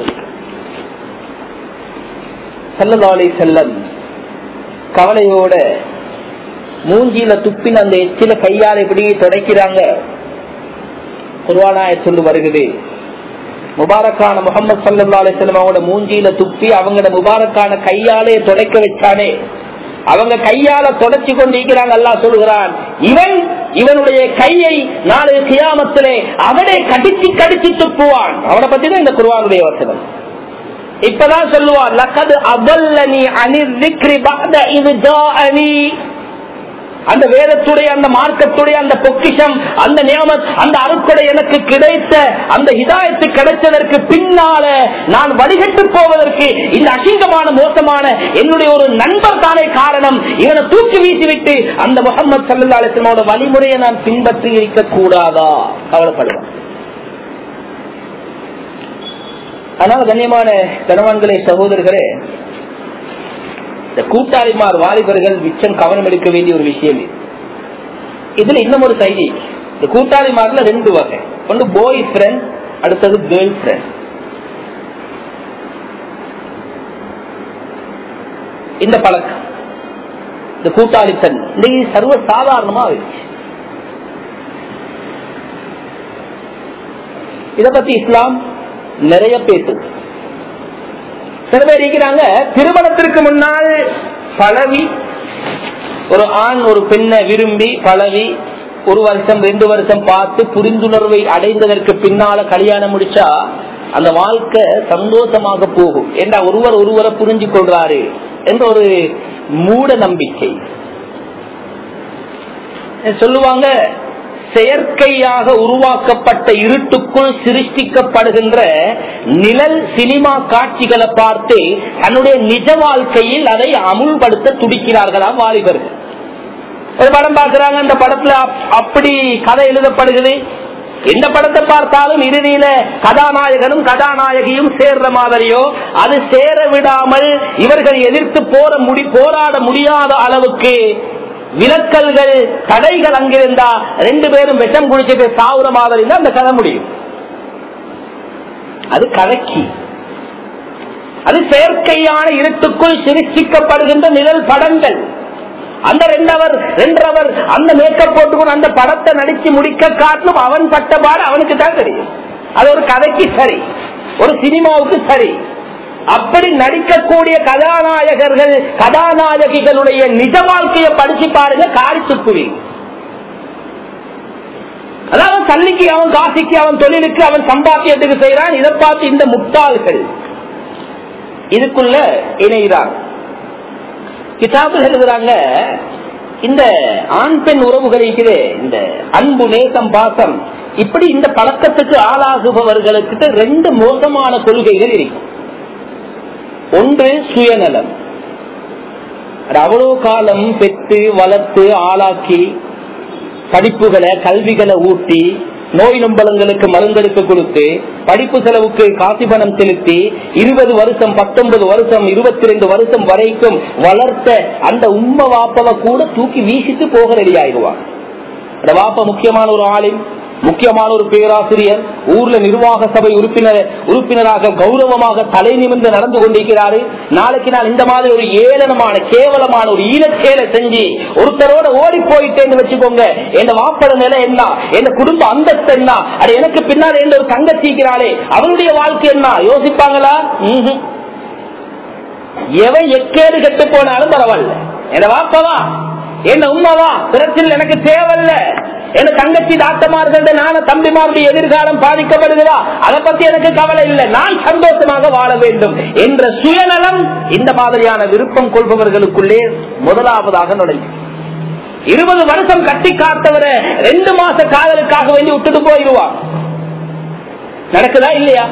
சல்லா அலி செல்லம் கவலையோட மூஞ்சியில துப்பின அந்த எச்சில கையால் எப்படி தொடக்கிறாங்க குர்வானாய சொல்லு வருகிறது முபாரக்கான முகமது சல்லா அலிஸ்லாம் அவங்களோட மூஞ்சியில துப்பி அவங்களோட முபாரக்கான கையாலே தொடக்க வச்சானே அவங்க கையால தொடச்சு கொண்டிருக்கிறாங்க அல்லா சொல்லுகிறான் இவன் இவனுடைய கையை நாளை கியாமத்திலே அவனே கடிச்சு கடிச்சு துப்புவான் அவனை பத்தி தான் இந்த குருவானுடைய வசனம் இப்பதான் சொல்லுவான் லக்கது அபல்லனி அனிர் திக்ரி பக்த இது ஜாஅனி அந்த வேதத்துடைய அந்த மார்க்கத்துடைய அந்த பொக்கிஷம் அந்த நியமத் அந்த அருக்கொடை எனக்கு கிடைத்த அந்த ஹிதாயத்து கிடைச்சதற்கு பின்னால நான் வடிகட்டு போவதற்கு இந்த அசிங்கமான மோசமான என்னுடைய ஒரு நண்பர் தானே காரணம் இவனை தூக்கி வீசிவிட்டு அந்த முகமது சல்லா அலிஸ்லமோட வழிமுறையை நான் பின்பற்றி இருக்க கூடாதா கவலைப்படுவேன் ஆனால் கண்ணியமான கணவான்களே சகோதரர்களே இந்த கூட்டாளிமார் வாலிபர்கள் மிச்சம் கவனம் எடுக்க வேண்டிய ஒரு விஷயம் இது இதுல இன்னும் ஒரு செய்தி இந்த கூட்டாளிமார்ல ரெண்டு வகை ஒன்று பாய் ஃப்ரெண்ட் அடுத்தது கேர்ள் ஃப்ரெண்ட் இந்த பழக்கம் இந்த கூட்டாளித்தன் இன்னைக்கு சர்வ சாதாரணமா ஆயிடுச்சு இத பத்தி இஸ்லாம் நிறைய பேசுது சில பேர் இருக்கிறாங்க திருமணத்திற்கு முன்னால் பழவி ஒரு ஆண் ஒரு பெண்ணை விரும்பி பழவி ஒரு வருஷம் ரெண்டு வருஷம் பார்த்து புரிந்துணர்வை அடைந்ததற்கு பின்னால கல்யாணம் முடிச்சா அந்த வாழ்க்கை சந்தோஷமாக போகும் என்ற ஒருவர் ஒருவரை புரிஞ்சு கொள்றாரு என்ற ஒரு மூட நம்பிக்கை சொல்லுவாங்க செயற்கையாக உருவாக்கப்பட்ட இருட்டுக்குள் சிருஷ்டிக்கப்படுகின்ற நிழல் சினிமா காட்சிகளை பார்த்து தன்னுடைய நிஜ வாழ்க்கையில் அதை அமுல்படுத்த துடிக்கிறார்களா வாலிபர்கள் ஒரு படம் பார்க்கிறாங்க அந்த படத்துல அப்படி கதை எழுதப்படுகிறது எந்த படத்தை பார்த்தாலும் இறுதியில கதாநாயகனும் கதாநாயகியும் சேர்ற மாதிரியோ அது சேர விடாமல் இவர்கள் எதிர்த்து போற முடி போராட முடியாத அளவுக்கு விலக்கல்கள் தடைகள் அங்கிருந்தா ரெண்டு பேரும் விஷம் குடிச்சிட்டு சாவுற மாதிரி தான் அந்த கதை முடியும் அது கதைக்கு அது செயற்கையான இருட்டுக்குள் சிரிச்சிக்கப்படுகின்ற நிழல் படங்கள் அந்த ரெண்டவர் ரெண்டவர் அந்த மேக்கப் போட்டுக்கொண்டு அந்த படத்தை நடிச்சு முடிக்க காட்டிலும் அவன் பட்ட பாடு அவனுக்கு தான் தெரியும் அது ஒரு கதைக்கு சரி ஒரு சினிமாவுக்கு சரி அப்படி நடிக்கக்கூடிய கதாநாயகர்கள் கதாநாயகிகளுடைய நிஜ வாழ்க்கையை படிச்சு பாருங்க காரி துப்புவீங்க அதாவது சல்லிக்கு அவன் காசிக்கு அவன் தொழிலுக்கு அவன் சம்பாத்தியத்துக்கு செய்யறான் இதை பார்த்து இந்த முட்டாள்கள் இதுக்குள்ள இணைகிறான் கிதாபில் எழுதுறாங்க இந்த ஆண் பெண் உறவுகள் இருக்குது இந்த அன்பு நேசம் பாசம் இப்படி இந்த பழக்கத்துக்கு ஆளாகுபவர்களுக்கு ரெண்டு மோசமான கொள்கைகள் இருக்கும் ஒன்று சுயநலம் அவ்வளவு காலம் பெற்று வளர்த்து ஆளாக்கி படிப்புகளை கல்விகளை ஊட்டி நோய் நம்பலங்களுக்கு மருந்தெடுக்க கொடுத்து படிப்பு செலவுக்கு காசி பணம் செலுத்தி இருபது வருஷம் பத்தொன்பது வருஷம் இருபத்தி ரெண்டு வருஷம் வரைக்கும் வளர்த்த அந்த உண்மை வாப்பவை கூட தூக்கி வீசிட்டு போக ரெடி ஆயிடுவான் அந்த வாப்ப முக்கியமான ஒரு ஆளின் முக்கியமான ஒரு பேராசிரியர் ஊர்ல நிர்வாக சபை உறுப்பினர் உறுப்பினராக கௌரவமாக தலை நிமிர்ந்து நடந்து கொண்டிருக்கிறாரு நாளைக்கு நான் இந்த மாதிரி ஒரு ஏளனமான கேவலமான ஒரு ஈழச்சேலை செஞ்சு ஒருத்தரோட ஓடி போயிட்டேன்னு வச்சுக்கோங்க என் வாப்பட நிலை என்ன என் குடும்ப அந்தஸ்து என்ன அது எனக்கு பின்னால் எந்த ஒரு தங்கச்சிக்கிறாளே அவனுடைய வாழ்க்கை என்ன யோசிப்பாங்களா ம்ஹும். எவன் எக்கேடு கெட்டு போனாலும் பரவாயில்ல என் வாப்பவா என்ன உண்மைவா பிரச்சனை எனக்கு தேவையில்ல என்ன தங்கச்சி தாத்தமார்கள் நான தம்பிமாருடைய எதிர்காலம் பாதிக்கப்படுகிறா அதை பத்தி எனக்கு கவலை இல்லை நான் சந்தோஷமாக வாழ வேண்டும் என்ற சுயநலம் இந்த மாதிரியான விருப்பம் கொள்பவர்களுக்குள்ளே முதலாவதாக நுழையும் இருபது வருஷம் கட்டி காத்தவரை ரெண்டு மாச காதலுக்காக வேண்டி விட்டுட்டு போயிடுவான் நடக்குதா இல்லையா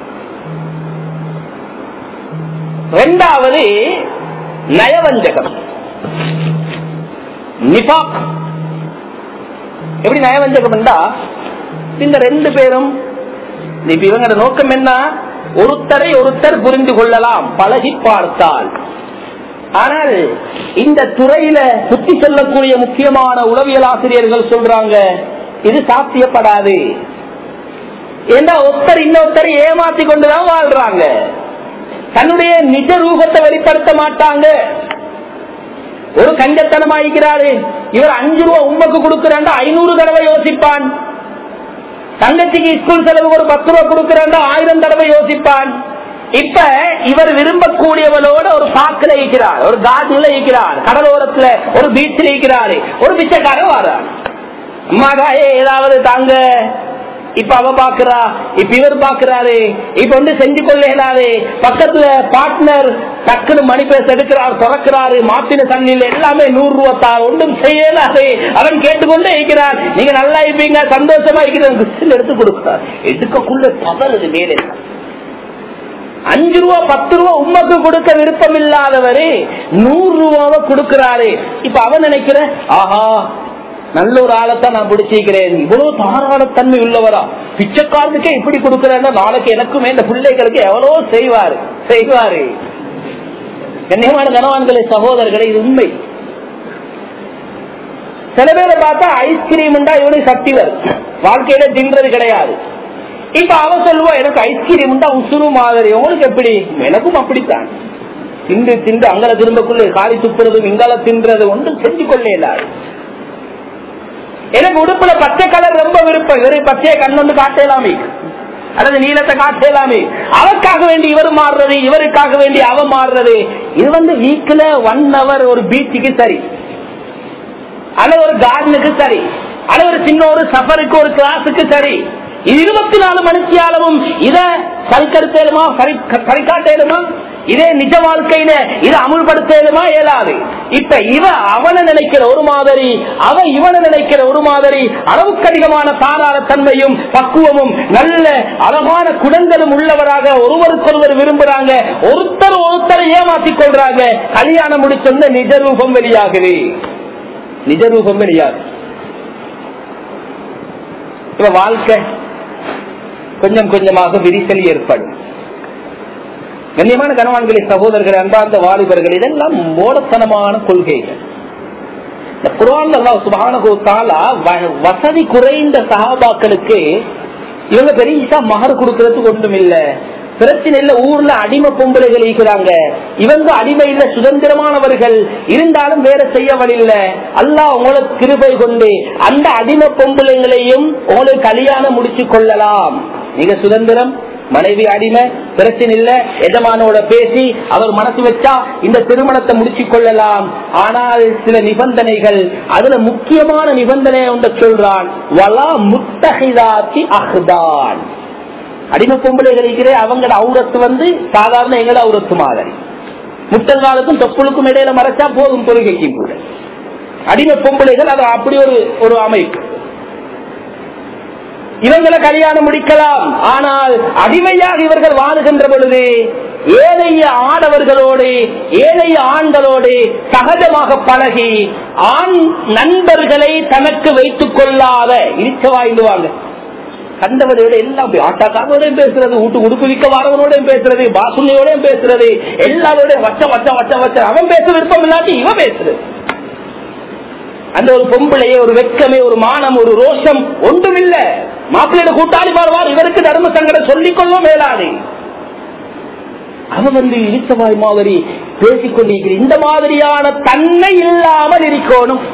ரெண்டாவது நயவஞ்சகம் நிபாக் எப்படி நயவஞ்சகம்டா இந்த ரெண்டு பேரும் இப்ப இவங்களோட நோக்கம் என்ன ஒருத்தரை ஒருத்தர் புரிந்து கொள்ளலாம் பழகி பார்த்தால் ஆனால் இந்த துறையில புத்தி சொல்லக்கூடிய முக்கியமான உளவியல் ஆசிரியர்கள் சொல்றாங்க இது சாத்தியப்படாது ஏன்னா ஒருத்தர் இன்னொருத்தர் ஏமாத்தி கொண்டுதான் வாழ்றாங்க தன்னுடைய நிஜ ரூபத்தை வெளிப்படுத்த மாட்டாங்க ஒரு கஞ்சத்தனமாகிறாரு இவர் அஞ்சு ரூபா உண்மைக்கு கொடுக்கிறாண்டா ஐநூறு தடவை யோசிப்பான் தங்கச்சிக்கு ஸ்கூல் செலவு ஒரு பத்து ரூபா கொடுக்கிறாண்டா ஆயிரம் தடவை யோசிப்பான் இப்ப இவர் விரும்பக்கூடியவளோட ஒரு பாக்கில இருக்கிறார் ஒரு கார்டன்ல இருக்கிறார் கடலோரத்துல ஒரு பீச்சில் இருக்கிறாரு ஒரு பிச்சைக்காரன் வர்றார் அம்மாதாயே ஏதாவது தாங்க இப்ப அவ பாக்குறா இப்ப இவர் பாக்குறாரு இப்ப வந்து செஞ்சு கொள்ள இயலாது பக்கத்துல பார்ட்னர் டக்குனு மணி பேச எடுக்கிறார் திறக்கிறாரு மாத்தின தண்ணியில் எல்லாமே நூறு ரூபா தான் ஒன்றும் செய்யலாது அவன் கேட்டுக்கொண்டே இருக்கிறார் நீங்க நல்லா இருப்பீங்க சந்தோஷமா இருக்கிற எடுத்து கொடுக்கிறார் எடுக்கக்குள்ள தவறுது மேலே அஞ்சு ரூபா பத்து ரூபா உண்மைக்கு கொடுக்க விருப்பம் இல்லாதவரு நூறு ரூபாவை கொடுக்கிறாரு இப்ப அவன் நினைக்கிற ஆஹா நல்ல ஒரு ஆளைத்தான் நான் பிடிச்சிருக்கிறேன் இவ்வளவு தாராளத்தன்மை உள்ளவரா பிச்சைக்காரனுக்கே இப்படி கொடுக்கிறேன்னா நாளைக்கு எனக்குமே இந்த பிள்ளைகளுக்கு எவ்வளவு செய்வாரு செய்வாரு கண்ணியமான கனவான்களே சகோதரர்களே இது உண்மை சில பேரை பார்த்தா ஐஸ்கிரீம் இவனுக்கு சக்தி வரும் வாழ்க்கையில தின்றது கிடையாது இப்ப அவ சொல்லுவா எனக்கு ஐஸ்கிரீம் உசுறு மாதிரி உங்களுக்கு எப்படி எனக்கும் அப்படித்தான் திண்டு திண்டு அங்கல திரும்பக்குள்ள காலி துப்புறதும் இங்கால தின்றது ஒன்றும் செஞ்சு கொள்ள இயலாது எனக்கு உடுப்புல பச்சை கலர் ரொம்ப விருப்பம் இவரு பச்சையை கண் வந்து காட்டலாமே அல்லது நீளத்தை காட்டலாமே அவருக்காக வேண்டி இவர் மாறுறது இவருக்காக வேண்டி அவ மாறுறது இது வந்து வீக்ல ஒன் ஹவர் ஒரு பீச்சுக்கு சரி அல்லது ஒரு கார்டனுக்கு சரி அல்லது ஒரு சின்ன ஒரு சஃபருக்கு ஒரு கிளாஸுக்கு சரி இது இருபத்தி நாலு மணித்தியாலமும் இத சரிக்கருத்தேலுமா சரிக்காட்டேலுமா இதே நிஜ வாழ்க்கையில இதை அமுல்படுத்தலுமா இயலாது இப்ப இவ அவனை நினைக்கிற ஒரு மாதிரி அவ இவனை நினைக்கிற ஒரு மாதிரி அளவுக்கு அதிகமான தாராள தன்மையும் பக்குவமும் நல்ல அழகான குடங்களும் உள்ளவராக ஒருவருக்கொருவர் விரும்புறாங்க ஒருத்தர் ஒருத்தரை ஏமாற்றிக் கொள்றாங்க கல்யாணம் முடிச்சொன்ன நிஜ ரூபம் வெளியாகுது நிஜ ரூபம் வெளியாகுது இப்ப வாழ்க்கை கொஞ்சம் கொஞ்சமாக விரிசல் ஏற்படும் கண்ணியமான கனவான்களை சகோதரர்கள் அன்பார்ந்த வாலிபர்கள் இதெல்லாம் மூடத்தனமான கொள்கைகள் இந்த குரான் சுபானகோத்தாலா வசதி குறைந்த சகாபாக்களுக்கு இவங்க பெரிய மகர் கொடுக்கறதுக்கு ஒன்றும் இல்ல பிரச்சனை இல்ல ஊர்ல அடிமை பொம்பளைகள் இருக்கிறாங்க இவங்க அடிமையில சுதந்திரமானவர்கள் இருந்தாலும் வேற செய்யவழில்ல அல்லா உங்களுக்கு கிருபை கொண்டு அந்த அடிமை பொம்பளைங்களையும் உங்களுக்கு கல்யாணம் முடிச்சு கொள்ளலாம் நீங்க சுதந்திரம் மனைவி அடிமை பிரச்சனை இல்ல எஜமானோட பேசி அவர் மனசு வச்சா இந்த திருமணத்தை முடிச்சு கொள்ளலாம் ஆனால் சில நிபந்தனைகள் அதுல முக்கியமான நிபந்தனை ஒன்று சொல்றான் வலா முத்தகைதாத்தி அஹ்தான் அடிமை பொம்பளைகள் இருக்கிற அவங்களோட அவுரத்து வந்து சாதாரண எங்களோட அவுரத்து மாதிரி முட்டல் காலத்தும் தொப்புளுக்கும் இடையில மறைச்சா போதும் தொழுகைக்கும் கூட அடிமை பொம்பளைகள் அது அப்படி ஒரு ஒரு அமைப்பு இவங்களை கல்யாணம் முடிக்கலாம் ஆனால் அடிமையாக இவர்கள் வாழுகின்ற பொழுது ஏழைய ஆடவர்களோடு ஏழைய ஆண்களோடு சகஜமாக பழகி ஆண் நண்பர்களை தனக்கு வைத்துக் கொள்ளாத இடிச்ச வாய்ந்துவாங்க கண்டவரோட எல்லாம் ஆட்டாக்காரோடையும் பேசுறது வீட்டு உடுப்பு விற்க வரவனோடையும் பேசுறது பாசுனையோடையும் பேசுறது எல்லாரோடையும் வச்ச வச்ச வச்ச வச்ச அவன் பேச விருப்பம் இல்லாட்டி இவன் பேசுறது அந்த ஒரு பொம்பளையே ஒரு வெக்கமே ஒரு மானம் ஒரு ரோஷம் ஒன்றும் இல்ல மாப்பிள்ளையோட கூட்டாளி வாழ்வார் இவருக்கு தர்ம சங்கடம் சொல்லிக் கொள்ளும் மேலாது அவன் வந்து இடிச்சவாய் மாதிரி பேசிக் கொண்டிருக்கிற இந்த மாதிரியான தன்மை இல்லாமல் இருக்கணும்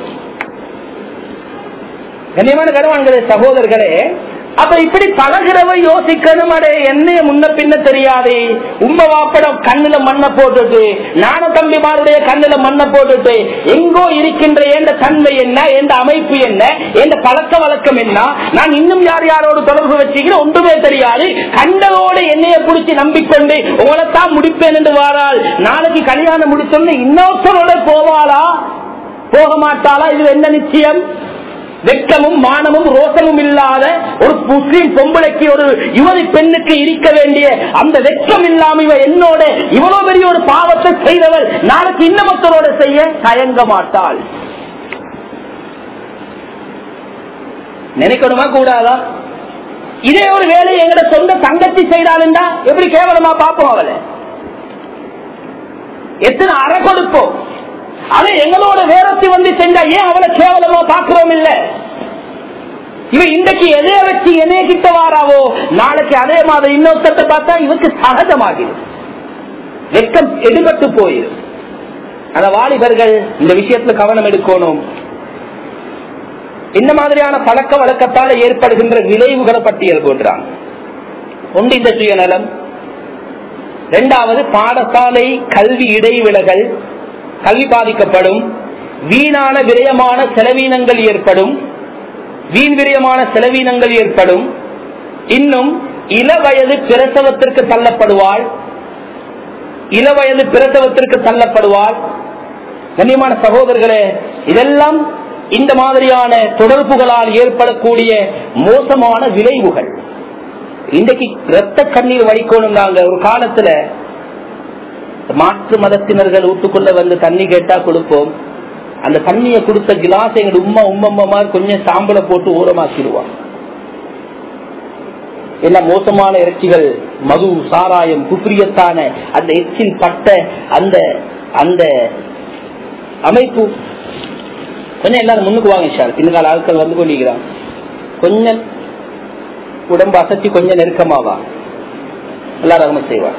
கண்ணியமான கருவான்களே சகோதரர்களே அப்ப இப்படி பழகிறவ யோசிக்கணும் அடே என்னைய முன்ன பின்ன தெரியாது உண்மை வாப்படம் கண்ணுல மண்ணை போட்டுட்டு நான தம்பிமாருடைய கண்ணுல மண்ணை போட்டுட்டு எங்கோ இருக்கின்ற எந்த தன்மை என்ன எந்த அமைப்பு என்ன எந்த பழக்க வழக்கம் என்ன நான் இன்னும் யார் யாரோடு தொடர்பு வச்சுக்கிறேன் ஒன்றுமே தெரியாது கண்டதோடு என்னைய பிடிச்சி நம்பிக்கொண்டு உங்களைத்தான் முடிப்பேன் என்று வாரால் நாளைக்கு கல்யாணம் முடிச்சோன்னு இன்னொருத்தரோட போவாளா போக மாட்டாளா இது என்ன நிச்சயம் வெட்கமும் மானமும் ரோசமும் இல்லாத ஒரு முஸ்லிம் பொம்பளைக்கு ஒரு யுவதி பெண்ணுக்கு இருக்க வேண்டிய அந்த வெட்கம் இல்லாம இவ என்னோட இவ்வளவு பெரிய ஒரு பாவத்தை செய்தவர் நாளைக்கு இன்னமத்தரோட செய்ய தயங்க மாட்டாள் நினைக்கணுமா கூடாதா இதே ஒரு வேலையை எங்கட சொந்த தங்கச்சி செய்தாலுண்டா எப்படி கேவலமா பார்ப்போம் அவளை எத்தனை அற கொடுப்போம் அதை எங்களோட வேரத்தை வந்து செஞ்சா ஏன் அவளை கேவலமா பார்க்கிறோம் இல்ல இவ இன்றைக்கு எதைய வச்சு என்னைய கிட்ட வாராவோ நாளைக்கு அதே மாதிரி இன்னொருத்தத்தை பார்த்தா இவருக்கு சகஜமாகிடும் வெக்கம் எடுபட்டு போயிடும் அந்த வாலிபர்கள் இந்த விஷயத்துல கவனம் எடுக்கணும் இந்த மாதிரியான பழக்க வழக்கத்தால் ஏற்படுகின்ற விளைவுகளை பட்டியல் போன்றாங்க ஒன்று இந்த சுயநலம் இரண்டாவது பாடசாலை கல்வி இடைவிலகல் கல்வி பாதிக்கப்படும் வீணான விரயமான செலவீனங்கள் ஏற்படும் வீண் விரயமான செலவீனங்கள் ஏற்படும் இன்னும் இளவயது பிரசவத்திற்கு தள்ளப்படுவாள் இளவயது பிரசவத்திற்கு தள்ளப்படுவாள் கண்ணியமான சகோதரர்களே இதெல்லாம் இந்த மாதிரியான தொடர்புகளால் ஏற்படக்கூடிய மோசமான விளைவுகள் இன்றைக்கு ரத்த கண்ணீர் வடிக்கணும் நாங்க ஒரு காலத்துல மாற்று மதத்தினர்கள் வீட்டுக்குள்ள வந்து தண்ணி கேட்டா கொடுப்போம் அந்த தண்ணியை கொடுத்த கிளாஸ் எங்க உம்மா உம்மம்மா மாதிரி கொஞ்சம் சாம்பலை போட்டு ஊரமாக்கிடுவான் என்ன மோசமான இறைச்சிகள் மது சாராயம் குப்ரியத்தான அந்த எச்சில் பட்ட அந்த அந்த அமைப்பு கொஞ்சம் எல்லாரும் முன்னுக்கு வாங்க சார் பின்னால் ஆட்கள் வந்து கொண்டிருக்கிறான் கொஞ்சம் உடம்பு அசைச்சு கொஞ்சம் நெருக்கமாவா எல்லாரும் செய்வார்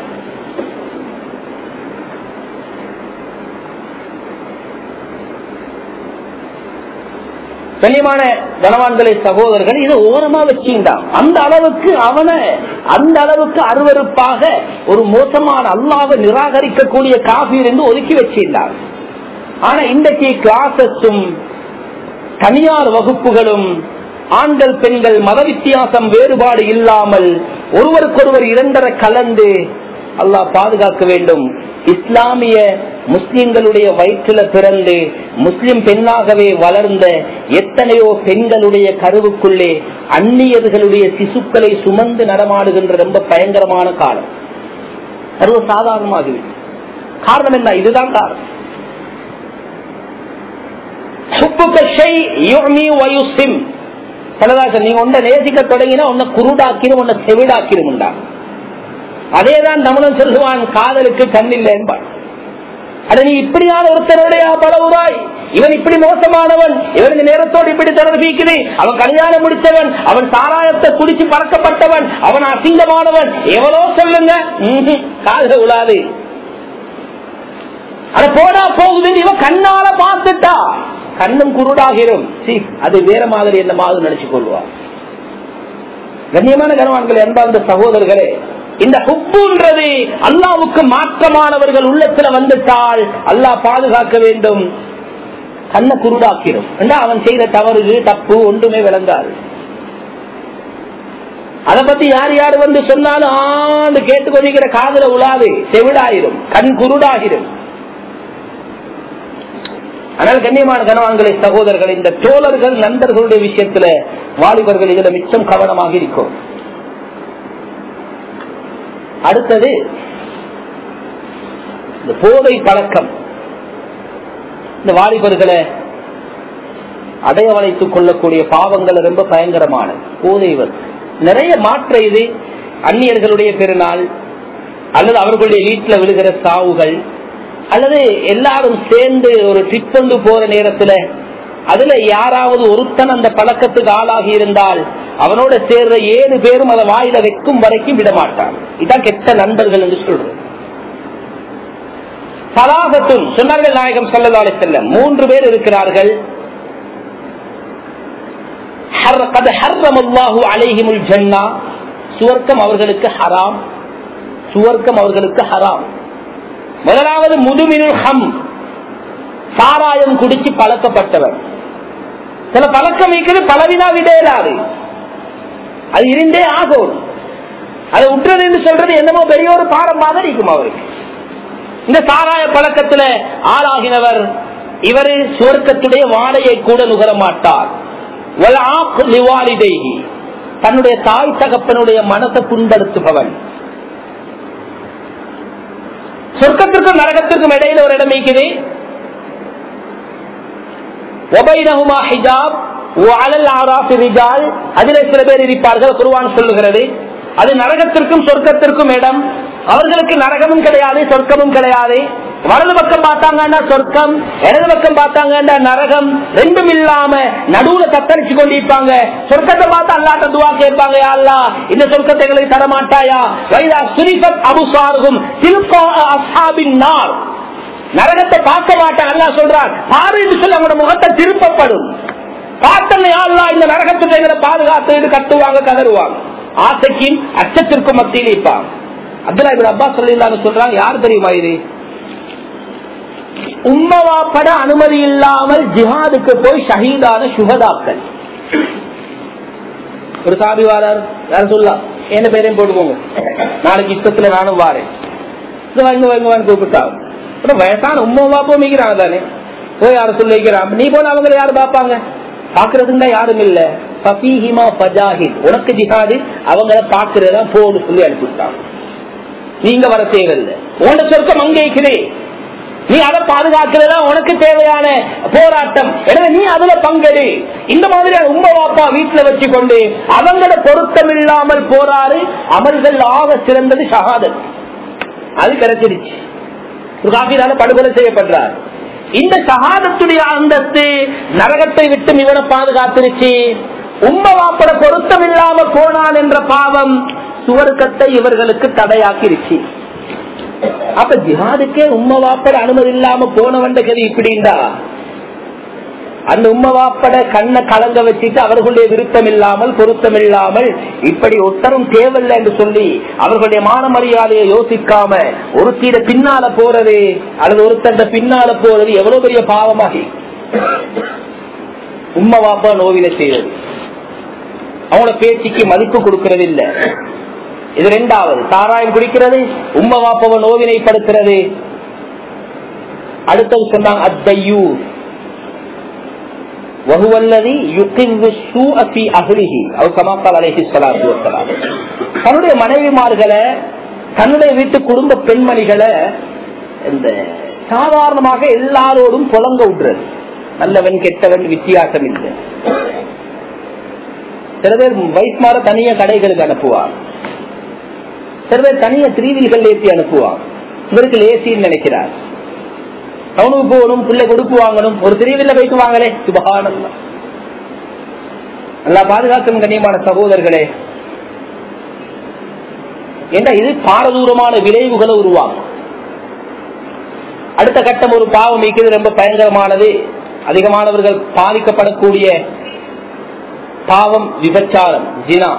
கண்ணியமான கனவான்களை சகோதரர்கள் இது ஓரமா வச்சுட்டான் அந்த அளவுக்கு அவனை அந்த அளவுக்கு அருவறுப்பாக ஒரு மோசமான அல்லாவை நிராகரிக்கக்கூடிய காபீர் என்று ஒதுக்கி வச்சிருந்தார் ஆனா இன்றைக்கு கிளாசஸும் தனியார் வகுப்புகளும் ஆண்கள் பெண்கள் மத வித்தியாசம் வேறுபாடு இல்லாமல் ஒருவருக்கொருவர் இரண்டரை கலந்து அல்லாஹ் பாதுகாக்க வேண்டும் இஸ்லாமிய முஸ்லிம்களுடைய வயிற்றில பிறந்து முஸ்லிம் பெண்ணாகவே வளர்ந்த எத்தனையோ பெண்களுடைய கருவுக்குள்ளே அந்நியர்களுடைய சிசுக்களை சுமந்து நடமாடுகின்ற ரொம்ப பயங்கரமான காலம் சர்வ சாதாரணமாகவே காரணம் என்ன இதுதான் காரணம் சிலதாசன் நீங்க ஒன்றை நேசிக்க தொடங்கினா உன்னை குருடாக்கிரும் உன்னை செவிடாக்கிரும் அதேதான் தமிழன் சொல்லுவான் காதலுக்கு கண்ணில்லை என்பான் அட நீ இப்படியான ஒருத்தருடைய பலவுராய் இவன் இப்படி மோசமானவன் இவனுக்கு நேரத்தோடு இப்படி தொடர்பிக்குது அவன் கல்யாணம் முடித்தவன் அவன் சாராயத்தை குடிச்சு பறக்கப்பட்டவன் அவன் அசிங்கமானவன் எவ்வளோ சொல்லுங்க காதல உலாது அட போனா போகுது இவன் கண்ணால பார்த்துட்டா கண்ணும் குருடாகிரும் அது வேற மாதிரி என்ன மாதிரி நினைச்சு கொள்வார் கண்ணியமான கனவான்கள் என்பார்ந்த சகோதரர்களே இந்த ஹுப்புன்றது அல்லாவுக்கு மாற்றமானவர்கள் உள்ளத்துல வந்துட்டால் அல்லாஹ் பாதுகாக்க வேண்டும் கண்ண குருடாக்கிடும் அவன் செய்த தவறு தப்பு ஒன்றுமே விளங்காது அதை பத்தி யார் யார் வந்து சொன்னாலும் ஆண்டு கேட்டுக்கொண்டிருக்கிற காதல உலாது செவிடாயிரும் கண் குருடாகிரும் ஆனால் கண்ணியமான கனவான்களை சகோதரர்கள் இந்த தோழர்கள் நண்பர்களுடைய விஷயத்துல வாலிபர்கள் இதுல மிச்சம் கவனமாக இருக்கும் அடுத்தது இந்த போதை பழக்கம் இந்த வாலிபர்களை அடையவழைத்துக் கொள்ளக்கூடிய பாவங்கள் ரொம்ப பயங்கரமானது போதைவர் நிறைய மாற்ற இது அந்நியர்களுடைய பெருநாள் அல்லது அவர்களுடைய வீட்டில் விழுகிற சாவுகள் அல்லது எல்லாரும் சேர்ந்து ஒரு ட்ரிப் கொண்டு போற நேரத்துல அதுல யாராவது ஒருத்தன் அந்த பழக்கத்துக்கு ஆளாகி இருந்தால் அவனோட சேர்ற ஏழு பேரும் அதை வாயில வைக்கும் வரைக்கும் விடமாட்டான் இதான் கெட்ட நண்பர்கள் என்று சொல்றது சலாகத்தும் சொன்னார்கள் நாயகம் சொல்லலாலே செல்ல மூன்று பேர் இருக்கிறார்கள் சுவர்க்கம் அவர்களுக்கு ஹராம் சுவர்க்கம் அவர்களுக்கு ஹராம் முதலாவது முதுமினுள் ஹம் சாராயம் குடிச்சு பழக்கப்பட்டவர் சில பழக்கம் வைக்கிறது பலவினா விடையலாது அது இருந்தே ஆகும் அதை உற்றது என்று சொல்றது என்னமோ பெரிய ஒரு பாடம் மாதிரி இருக்கும் அவருக்கு இந்த சாராய பழக்கத்துல ஆளாகினவர் இவர் சுவர்க்கத்துடைய வாடையை கூட நுகர மாட்டார் தன்னுடைய தாய் தகப்பனுடைய மனத்தை புண்படுத்துபவன் சொர்க்கத்திற்கும் நரகத்திற்கும் இடையில ஒரு இடம் இருக்குது அதிலே சில பேர் இருப்பார்கள் குருவான் சொல்லுகிறது அது நரகத்திற்கும் சொர்க்கத்திற்கும் இடம் அவர்களுக்கு நரகமும் கிடையாது சொர்க்கமும் கிடையாது வலது பக்கம் பார்த்தாங்கன்னா சொர்க்கம் இடது பக்கம் பார்த்தாங்கன்னா நரகம் ரெண்டும் இல்லாம நடுவுல தத்தளிச்சு கொண்டிருப்பாங்க சொர்க்கத்தை பார்த்து அல்லாட்ட துவா கேட்பாங்க அல்லா இந்த சொர்க்கத்தை எங்களுக்கு தர மாட்டாயா வைதா சுரிபத் அபுசாருகும் திருப்பா அசாபின் நார் நரகத்தை பார்க்க மாட்டான் அல்லா சொல்றான் பாருன்னு சொல்லி அவங்களோட முகத்தை திருப்பப்படும் பார்த்தனை அல்லா இந்த நரகத்துக்கு எங்களை பாதுகாத்து கட்டுவாங்க கதறுவாங்க ஆசைக்கும் அச்சத்திற்கும் மத்தியில் இருப்பாங்க அப்துல்லா இப்படி அப்பா சொல்லிடலான்னு சொல்றாங்க யார் தெரியுமா இது உம்மவாப்பட அனுமதி இல்லாமல் ஜிஹாதுக்கு போய் ஷஹீதான சுகதாக்கள் ஒரு சாபிவாரர் யார் சொல்லலாம் என்ன பேரையும் போட்டுக்கோங்க நாளைக்கு இஷ்டத்துல நானும் வாரேன் வாங்க வாங்க கூப்பிட்டாங்க அப்புறம் வயசான உம்மா பாப்பா மிக்கிறாங்க தானே போய் யாரும் சொல்லி வைக்கிறான் நீ போன அவங்களை யாரு பாப்பாங்க பாக்குறதுன்னா யாரும் இல்ல பபீஹிமா பஜாஹித் உனக்கு ஜிஹாது அவங்கள பாக்குறதா போன்னு சொல்லி அனுப்பிவிட்டாங்க நீங்க வர தேவையில்லை உன்னோட சொர்க்கம் அங்கே இருக்கிறே நீ அதை பாதுகாக்கிறதா உனக்கு தேவையான போராட்டம் எனவே நீ அதுல பங்கெடு இந்த மாதிரியான உண்மை வாப்பா வீட்டுல வச்சு கொண்டு அவங்கள பொருத்தம் இல்லாமல் போராறு அமல்கள் ஆக சிறந்தது ஷஹாதத் அது கிடைச்சிருச்சு ஒரு காப்பீரால படுகொலை செய்யப்படுறார் இந்த சகாதத்துடைய அந்தஸ்து நரகத்தை விட்டு இவனை பாதுகாத்திருச்சு உண்மை வாப்பட பொருத்தம் இல்லாம போனான் என்ற பாவம் சுவர்க்கத்தை இவர்களுக்கு தடையாக்கிருச்சு அப்ப ஜிஹாதுக்கே உண்மை வாப்பட அனுமதி இல்லாம போனவன் கதி இப்படின்னா அந்த உம்மவாப்பட கண்ணை கலங்க வச்சுட்டு அவர்களுடைய விருப்பம் இல்லாமல் பொருத்தம் இல்லாமல் இப்படி ஒத்தரும் தேவையில்லை என்று சொல்லி அவர்களுடைய மான மரியாதையை யோசிக்காம ஒரு தீர பின்னால போறது அல்லது ஒருத்தண்ட பின்னால போறது எவ்வளவு பெரிய பாவமாகி உம்மவாப்பா நோவில செய்வது அவங்களோட பேச்சுக்கு மதிப்பு கொடுக்கறது இல்ல இது ரெண்டாவது சாராயம் குடிக்கிறது உம்மவாப்பவ நோவினைப்படுத்துறது அடுத்தது சொன்னாங்க அத்தையூர் وهو الذي يقر السوء في اهله او كما قال عليه الصلاه والسلام தன்னுடைய மனைவிமார்களை தன்னுடைய வீட்டு குடும்ப பெண்மணிகளை இந்த சாதாரணமாக எல்லாரோடும் புலங்க விடுறது நல்லவன் கெட்டவன் வித்தியாசம் இல்லை சில பேர் வயசுமார தனியா கடைகளுக்கு அனுப்புவார் சில பேர் தனியா திரீவில்கள் ஏற்றி அனுப்புவார் இவருக்கு லேசின்னு நினைக்கிறார் டவுனுக்கு போகணும் பிள்ளை கொடுப்பு வாங்கணும் ஒரு திரிவில்ல போயிட்டு வாங்களே சுபகானம் நல்லா பாதுகாக்கும் கண்ணியமான சகோதரர்களே என்ற இது பாரதூரமான விளைவுகளை உருவாகும் அடுத்த கட்டம் ஒரு பாவம் மிக்கிறது ரொம்ப பயங்கரமானது அதிகமானவர்கள் பாதிக்கப்படக்கூடிய பாவம் விபச்சாரம் ஜினா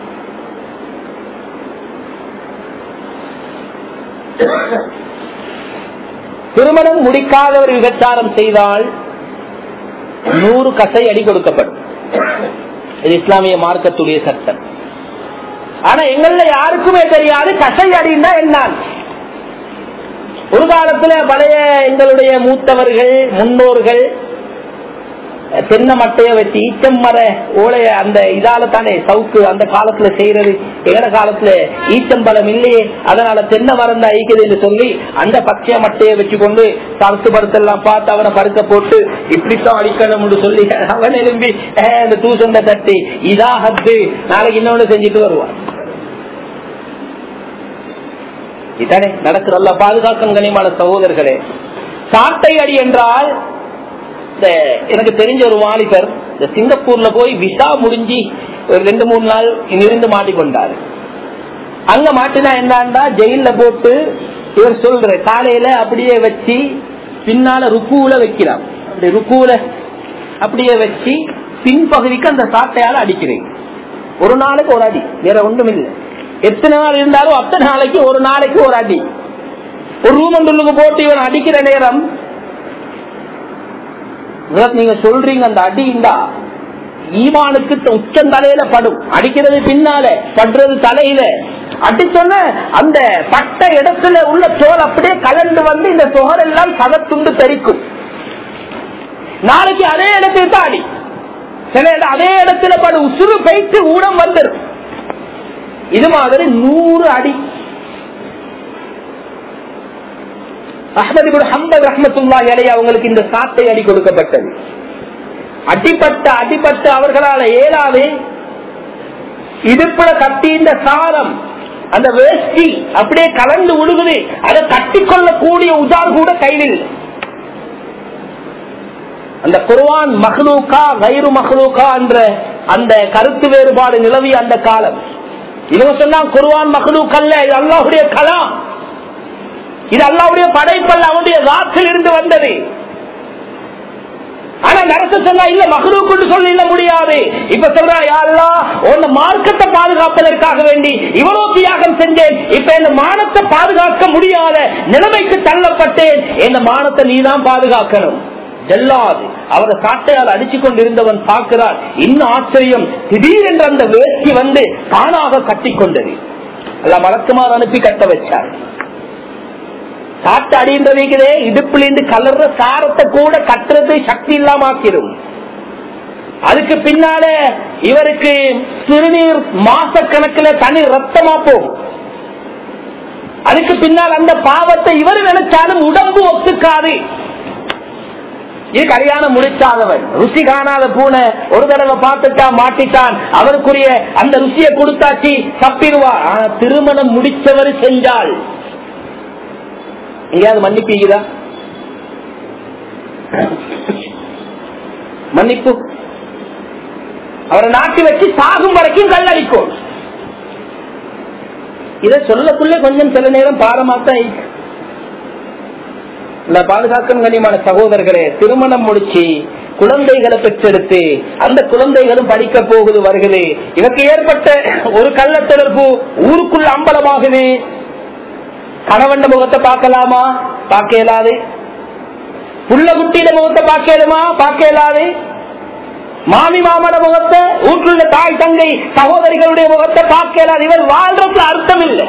திருமணம் முடிக்காதவர் விபச்சாரம் செய்தால் நூறு கசை அடி கொடுக்கப்படும் இது இஸ்லாமிய மார்க்கத்துடைய சட்டம் ஆனா எங்கள்ல யாருக்குமே தெரியாது கசை அடின்னா என்ன ஒரு காலத்துல பழைய எங்களுடைய மூத்தவர்கள் முன்னோர்கள் தென்னை மட்டைய வச்சு ஈச்சம் மர ஓலைய அந்த இதால தானே சவுக்கு அந்த காலத்துல செய்யறது எங்கட காலத்துல ஈச்சம்பழம் இல்லையே அதனால தென்னை மரம் தான் ஈக்குதுன்னு சொல்லி அந்த பச்சை மட்டையை வச்சு கொண்டு பருத்து பருத்தெல்லாம் பார்த்து அவனை பருக்க போட்டு இப்படித்தான் அடிக்கணும்னு சொல்லி அவன் எழும்பி இந்த தூசண்ட தட்டி இதா ஹத்து நாளைக்கு இன்னொன்னு செஞ்சுட்டு வருவான் இதானே நடக்கிறல்ல பாதுகாக்கும் கனிமான சகோதரர்களே சாட்டை அடி என்றால் இந்த எனக்கு தெரிஞ்ச ஒரு வாலிபர் இந்த சிங்கப்பூர்ல போய் விசா முடிஞ்சு ஒரு ரெண்டு மூணு நாள் இங்கிருந்து மாட்டிக்கொண்டாரு அங்க மாட்டினா என்னண்டா ஜெயில போட்டு இவர் சொல்ற காலையில அப்படியே வச்சு பின்னால ருக்குல வைக்கிறான் அப்படி ருக்குல அப்படியே வச்சு பின்பகுதிக்கு அந்த சாட்டையால அடிக்கிறேன் ஒரு நாளைக்கு ஒரு அடி வேற ஒன்றும் இல்லை எத்தனை நாள் இருந்தாலும் அத்தனை நாளைக்கு ஒரு நாளைக்கு ஒரு அடி ஒரு ரூம் ஒன்றுக்கு போட்டு இவன் அடிக்கிற நேரம் நீங்க சொல்றீங்க அந்த அடி இந்தா ஈமானுக்கு உச்சம் தலையில படும் அடிக்கிறது பின்னால படுறது தலையில அடிச்சோன்ன அந்த பட்ட இடத்துல உள்ள தோல் அப்படியே கலந்து வந்து இந்த சுகர் எல்லாம் சதத்துண்டு தெரிக்கும் நாளைக்கு அதே இடத்துல தான் அடி சில இடம் அதே இடத்துல படு உசுறு போயிட்டு ஊடம் வந்துடும் இது மாதிரி நூறு அடி அஹமது குரு ஹம்பத் ரஹமத்துல்லா இலைய அவங்களுக்கு இந்த சாட்டை அடி கொடுக்கப்பட்டது அடிப்பட்ட அடிப்பட்டு அவர்களால் ஏழாது இடுப்புல கட்டி இந்த சாரம் அந்த வேஷ்டி அப்படியே கலந்து விடுகுது அதை கட்டிக்கொள்ளக்கூடிய உஜார் கூட கையில் அந்த குர்வான் மஹ்லூக்கா வைரு மஹ்லூக்கா என்ற அந்த கருத்து வேறுபாடு நிலவிய அந்த காலம் இவங்க சொன்னா குர்வான் மஹ்லூக் அல்ல இது அல்லாஹுடைய கலாம் இது அல்லாவுடைய படைப்பல்ல அவனுடைய வாக்கில் இருந்து வந்தது ஆனா நடத்த சொன்னா இல்ல மகளுக்கு சொல்லி இல்ல முடியாது இப்ப சொல்றா யாருலா உன்ன மார்க்கத்தை பாதுகாப்பதற்காக வேண்டி இவ்வளவு தியாகம் செஞ்சேன் இப்ப இந்த மானத்தை பாதுகாக்க முடியாத நிலைமைக்கு தள்ளப்பட்டேன் இந்த மானத்தை நீதான் பாதுகாக்கணும் ஜல்லாது அவரை சாட்டையால் அடிச்சு கொண்டிருந்தவன் பார்க்கிறார் இன்னும் ஆச்சரியம் திடீரென்று அந்த வேஷ்டி வந்து தானாக கட்டி கொண்டது அல்ல மலக்குமார் அனுப்பி கட்ட வச்சார் சாட்டு அடின்றதுக்குதே இடுப்புல கலர்ற சாரத்தை கூட கட்டுறது சக்தி இல்லாம ஆக்கிடும் அதுக்கு பின்னால இவருக்கு சிறுநீர் மாச கணக்குல தனி ரத்தமா போகும் அதுக்கு பின்னால் அந்த பாவத்தை இவர் நினைச்சாலும் உடம்பு ஒத்துக்காது இது கல்யாணம் முடிச்சாதவன் ருசி காணாத பூனை ஒரு தடவை பார்த்துட்டா மாட்டிட்டான் அவருக்குரிய அந்த ருசியை கொடுத்தாச்சு தப்பிடுவா ஆனா திருமணம் முடிச்சவர் செஞ்சால் எங்கேயாவது மன்னிப்பீங்களா மன்னிப்பு அவரை நாட்டி வச்சு சாகும் வரைக்கும் கல்லடிக்கும் இதை சொல்லக்குள்ள கொஞ்சம் சில நேரம் பாரமாத்தான் இல்ல பாதுகாக்கும் கனிமான சகோதரர்களே திருமணம் முடிச்சு குழந்தைகளை பெற்றெடுத்து அந்த குழந்தைகளும் படிக்க போகுது வருகிறது இதற்கு ஏற்பட்ட ஒரு கள்ள தொடர்பு ஊருக்குள்ள அம்பலமாகுது கணவன் முகத்தை பார்க்கலாமா பார்க்க இயலாது புள்ள குட்டியில முகத்தை பார்க்க இயலுமா பார்க்க இயலாது மாமி மாமன முகத்தை வீட்டுள்ள தாய் தங்கை சகோதரிகளுடைய முகத்தை பார்க்க இயலாது இவர் வாழ்றதுல அர்த்தம் இல்லை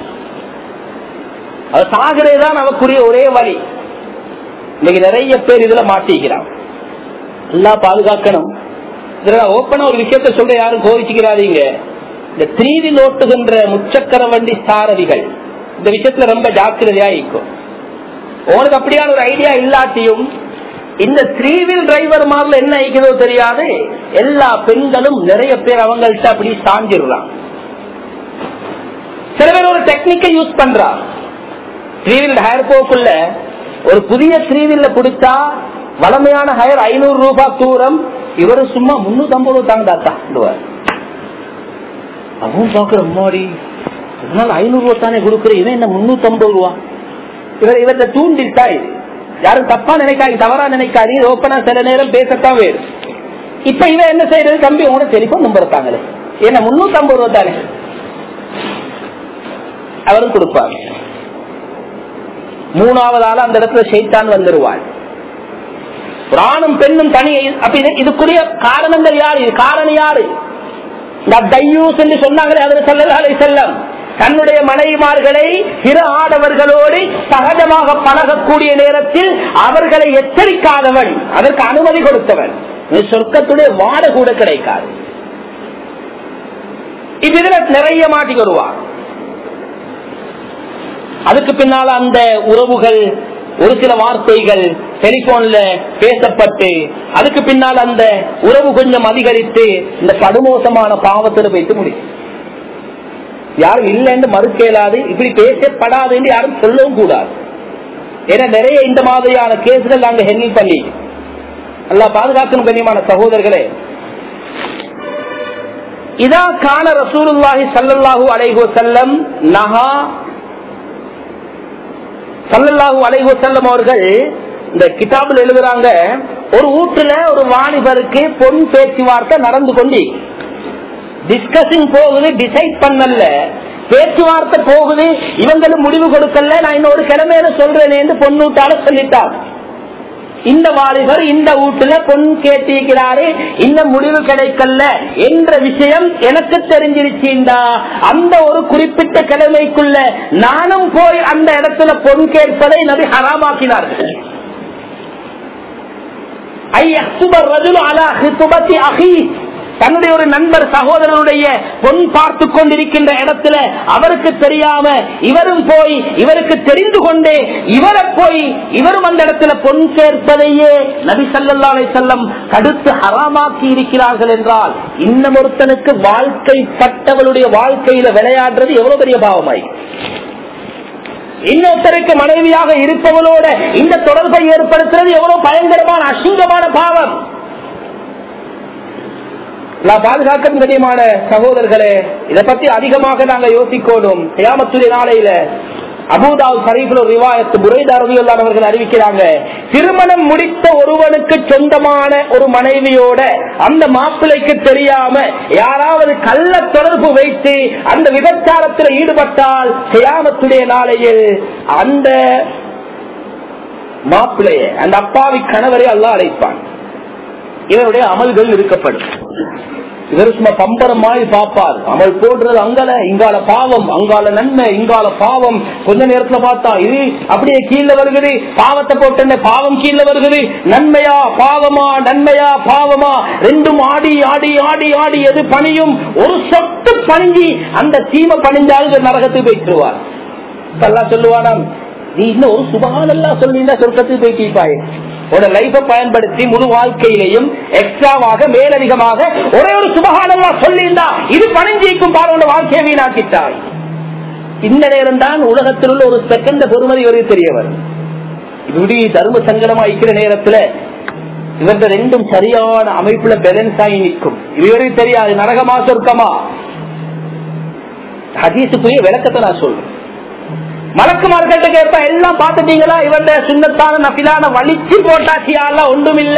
அது சாகிறதுதான் நமக்குரிய ஒரே வழி இன்னைக்கு நிறைய பேர் இதுல மாட்டிக்கிறான் எல்லாம் பாதுகாக்கணும் இதுல ஓப்பனா ஒரு விஷயத்த சொல்ற யாரும் கோவிச்சுக்கிறாதீங்க இந்த த்ரீவில் ஓட்டுகின்ற முச்சக்கர வண்டி சாரதிகள் இந்த விஷயத்துல ரொம்ப ஜாக்கிரதையா இருக்கும் உனக்கு அப்படியான ஒரு ஐடியா இல்லாட்டியும் இந்த த்ரீ வீல் டிரைவர் மாதிரில என்ன ஐக்கிறதோ தெரியாது எல்லா பெண்களும் நிறைய பேர் அவங்கள்ட்ட அப்படி சாஞ்சிடுறான் சில பேர் ஒரு டெக்னிக்கை யூஸ் பண்றா த்ரீ வீல் ஹயர் போக்குள்ள ஒரு புதிய த்ரீ வீல்ல பிடிச்சா வளமையான ஹயர் ஐநூறு ரூபாய் தூரம் இவரு சும்மா முன்னூத்தி ஐம்பது ரூபாய் தாங்க அவன் பாக்குற அம்மாடி அதனால ஐநூறு ரூபா தானே கொடுக்குற இவன் என்ன முன்னூத்தி ஐம்பது ரூபா இவர் இவர்கிட்ட தூண்டிட்டா இது யாரும் தப்பா நினைக்காது தவறா நினைக்காது ஓப்பனா சில நேரம் பேசத்தான் வேறு இப்ப இவன் என்ன செய்யறது தம்பி உங்களோட டெலிபோன் நம்பர் தாங்களே என்ன முன்னூத்தி ஐம்பது ரூபா தானே அவரும் கொடுப்பாங்க மூணாவது ஆள் அந்த இடத்துல ஷைத்தான் வந்துருவாள் ஒரு ஆணும் பெண்ணும் தனி அப்ப இது- இதுக்குரிய காரணங்கள் யாரு இது காரணம் யாரு இந்த தையூஸ் என்று சொன்னாங்களே அதில் செல்லலாலை செல்லம் தன்னுடைய மனைவிமார்களை பிற ஆடவர்களோடு சகஜமாக பழகக்கூடிய நேரத்தில் அவர்களை எச்சரிக்காதவன் அதற்கு அனுமதி கொடுத்தவன் இது சொர்க்கத்துடைய வாட கூட கிடைக்காது இவ்விதில் நிறைய மாட்டி வருவான் அதுக்கு பின்னால அந்த உறவுகள் ஒரு சில வார்த்தைகள் டெலிபோன்ல பேசப்பட்டு அதுக்கு பின்னால் அந்த உறவு கொஞ்சம் அதிகரித்து இந்த கடுமோசமான பாவத்தில் போயிட்டு முடியும் யாரும் இல்லைன்னு மறுக்க இயலாது இப்படி பேசப்படாது என்று யாரும் சொல்லவும் கூடாது ஏன்னா நிறைய இந்த மாதிரியான கேஸ்கள் நாங்க ஹெண்டில் பண்ணி நல்லா பாதுகாக்கணும் கண்ணியமான சகோதரர்களே இதா காண ரசூலுல்லாஹி ஸல்லல்லாஹு அலைஹி வஸல்லம் நஹா சல்லல்லாஹு அலைஹி வஸல்லம் அவர்கள் இந்த கிதாபில் எழுதுறாங்க ஒரு வீட்டுல ஒரு வாலிபருக்கு பொன் பேச்சுவார்த்தை நடந்து கொண்டு டிஸ்கஷிங் போகுது டிசைட் பண்ணல பேச்சுவார்த்தை போகுது இவங்களும் முடிவு கொடுக்கல நான் இன்னொரு கிழமையில சொல்றேன் என்று பொண்ணூட்டால சொல்லிட்டார் இந்த வாலிபர் இந்த வீட்டுல பொன் கேட்டிருக்கிறாரு இந்த முடிவு கிடைக்கல என்ற விஷயம் எனக்கு தெரிஞ்சிருச்சுண்டா அந்த ஒரு குறிப்பிட்ட கிழமைக்குள்ள நானும் போய் அந்த இடத்துல பொன் கேட்பதை நபி ஹராமாக்கினார்கள் ஐ அக்துபர் ரஜுலு அலா ஹித்துபத்தி அஹி தன்னுடைய ஒரு நண்பர் சகோதரருடைய பொன் பார்த்து கொண்டிருக்கின்ற இடத்துல அவருக்கு தெரியாம இவரும் போய் இவருக்கு தெரிந்து கொண்டே இவரை போய் இவரும் அந்த இடத்துல பொன் சேர்ப்பதையே நபி சல்லாலை செல்லம் கடுத்து ஹராமாக்கி இருக்கிறார்கள் என்றால் இன்னும் ஒருத்தனுக்கு வாழ்க்கைப்பட்டவளுடைய வாழ்க்கையில விளையாடுறது எவ்வளவு பெரிய பாவமாய் இன்னொருத்தருக்கு மனைவியாக இருப்பவளோட இந்த தொடர்பை ஏற்படுத்துறது எவ்வளவு பயங்கரமான அசிங்கமான பாவம் நான் பாதுகாக்கும் கண்ணியமான சகோதரர்களே இதை பத்தி அதிகமாக நாங்க யோசிக்கணும் ஏமத்துடைய நாளையில அபூதாவு சரீஃபில் ஒரு ரிவாயத்து புரைதா ரவியுல்லான் அவர்கள் அறிவிக்கிறாங்க திருமணம் முடித்த ஒருவனுக்கு சொந்தமான ஒரு மனைவியோட அந்த மாப்பிள்ளைக்கு தெரியாம யாராவது கள்ள தொடர்பு வைத்து அந்த விபச்சாரத்தில் ஈடுபட்டால் கியாமத்துடைய நாளையில் அந்த மாப்பிள்ளைய அந்த அப்பாவி கணவரை அல்லாஹ் அழைப்பான் இவருடைய அமல்கள் இருக்கப்படும் இவர் சும்மா பம்பரம் மாதிரி பார்ப்பார் அமல் போடுறது அங்கால இங்கால பாவம் அங்கால நன்மை இங்கால பாவம் கொஞ்ச நேரத்துல பார்த்தா இது அப்படியே கீழே வருகுது பாவத்தை போட்டு பாவம் கீழே வருகுது நன்மையா பாவமா நன்மையா பாவமா ரெண்டும் ஆடி ஆடி ஆடி ஆடி எது பணியும் ஒரு சொட்டு பணிஞ்சி அந்த சீமை பணிஞ்சாலும் நரகத்துக்கு போயிட்டுருவார் நல்லா சொல்லுவானாம் நீ இன்னும் ஒரு சுபகானெல்லாம் சொல்லியிருந்தா சொர்க்கத்துக்கு போய் கீப்பாய் உன லைஃப பயன்படுத்தி முழு வாழ்க்கையிலையும் எக்ஸ்ட்ராவாக மேலதிகமாக ஒரே ஒரு சுபகானெல்லாம் சொல்லியிருந்தா இது பணிஞ்சிக்கும் பாரோட வாழ்க்கையை வீணாக்கிட்டாய் இந்த நேரம் தான் உலகத்தில் உள்ள ஒரு செகண்ட் பொறுமதி வரை தெரியவர் இப்படி தர்ம சங்கடமா இருக்கிற நேரத்துல இவர்கள் ரெண்டும் சரியான அமைப்புல பேலன்ஸ் ஆகி நிற்கும் இதுவரை தெரியாது நரகமா சொர்க்கமா ஹதீசுக்குரிய விளக்கத்தை நான் சொல்றேன் மலக்குமார்கிட்ட கேட்ப எல்லாம் பாத்துட்டீங்களா இவருடைய சுண்ணத்தான நபிலான வலிச்சு போட்டாச்சியா ஒன்றும் இல்ல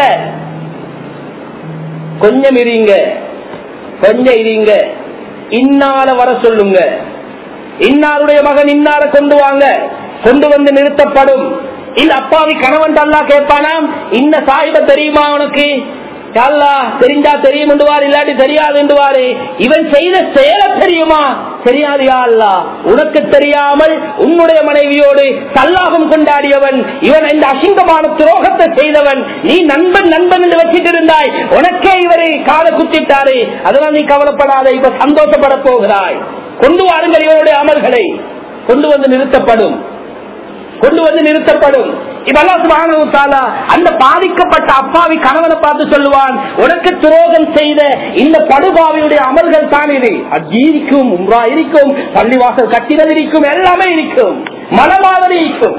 கொஞ்சம் இருங்க கொஞ்சம் இருங்க இன்னால வர சொல்லுங்க இன்னாருடைய மகன் இன்னார கொண்டு வாங்க கொண்டு வந்து நிறுத்தப்படும் இல்ல அப்பாவி கணவன் அல்லா கேட்பானாம் இன்ன சாயிப தெரியுமா உனக்கு அல்லா தெரிஞ்சா தெரியும் என்றுவார் இல்லாட்டி தெரியாது என்றுவாரு இவன் செய்த செயல தெரியுமா தெரியாது யா அல்லா உனக்கு தெரியாமல் உன்னுடைய மனைவியோடு தல்லாகம் கொண்டாடியவன் இவன் இந்த அசிங்கமான துரோகத்தை செய்தவன் நீ நண்பன் நண்பன் என்று வச்சிட்டு இருந்தாய் உனக்கே இவரை கால குத்திட்டாரு அதெல்லாம் நீ கவலைப்படாத இப்ப சந்தோஷப்பட போகிறாய் கொண்டு வாருங்கள் இவருடைய அமல்களை கொண்டு வந்து நிறுத்தப்படும் கொண்டு வந்து நிறுத்தப்படும் இப்பெல்லாம் அந்த பாதிக்கப்பட்ட அப்பாவி கணவனை பார்த்து சொல்லுவான் உனக்கு துரோகம் செய்த இந்த படுபாவியுடைய அமல்கள் தான் இது அது இருக்கும் உம்ரா இருக்கும் பள்ளிவாசல் கட்டினது இருக்கும் எல்லாமே இருக்கும் மனமாவது இருக்கும்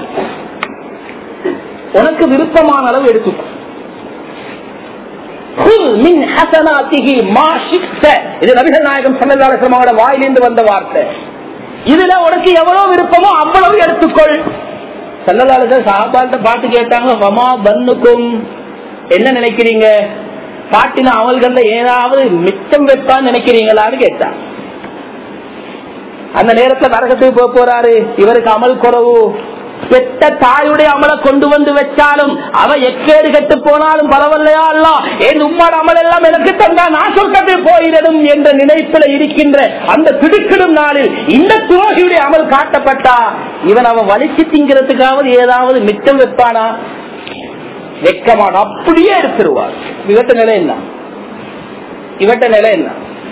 உனக்கு விருப்பமான அளவு எடுத்துக்கும் இது நபிகள் நாயகம் சல்லல்லாசமோட வாயிலிருந்து வந்த வார்த்தை இதுல உனக்கு எவ்வளவு விருப்பமோ அவ்வளவு எடுத்துக்கொள் சல்லல்லாசன் சாப்பாட்ட பாட்டு கேட்டாங்க வமா பன்னுக்கும் என்ன நினைக்கிறீங்க பாட்டின அமல்கள்ல ஏதாவது மிச்சம் வைப்பான்னு நினைக்கிறீங்களான்னு கேட்டான் அந்த நேரத்துல நரகத்துக்கு போக போறாரு இவருக்கு அமல் குறவு பெத்த தாயுடைய அமலை கொண்டு வந்து வச்சாலும் அவ எக்கேடு கெட்டு போனாலும் பரவாயில்லையா அல்ல என் உம்மாட அமல் எல்லாம் எனக்கு தந்தா நான் சொர்க்கத்தில் போயிடும் என்ற நினைப்பில் இருக்கின்ற அந்த திடுக்கிடும் நாளில் இந்த துரோகியுடைய அமல் காட்டப்பட்டா இவன் அவன் வலிச்சு திங்கிறதுக்காவது ஏதாவது மிச்சம் வைப்பானா வைக்க மாட்டான் அப்படியே எடுத்துருவார் இவட்ட நிலை என்ன இவட்ட நிலை என்ன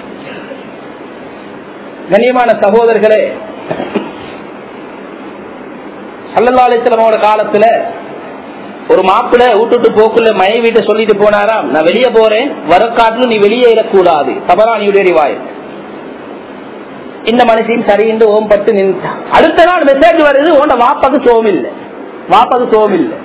கண்ணியமான சகோதரர்களே சல்லல்லாலித்தலமோட காலத்துல ஒரு மாப்பிள்ள விட்டுட்டு போக்குள்ள மனை வீட்டை சொல்லிட்டு போனாராம் நான் வெளியே போறேன் வரக்காட்டிலும் நீ வெளியே இடக்கூடாது தபராணியுடைய ரிவாய் இந்த மனுஷன் சரின்னு ஓம் பட்டு நின்றுட்டான் அடுத்த நாள் மெசேஜ் வருது உன்ட வாப்பாக்கு சோம் இல்லை வாப்பாக்கு சோம் இல்லை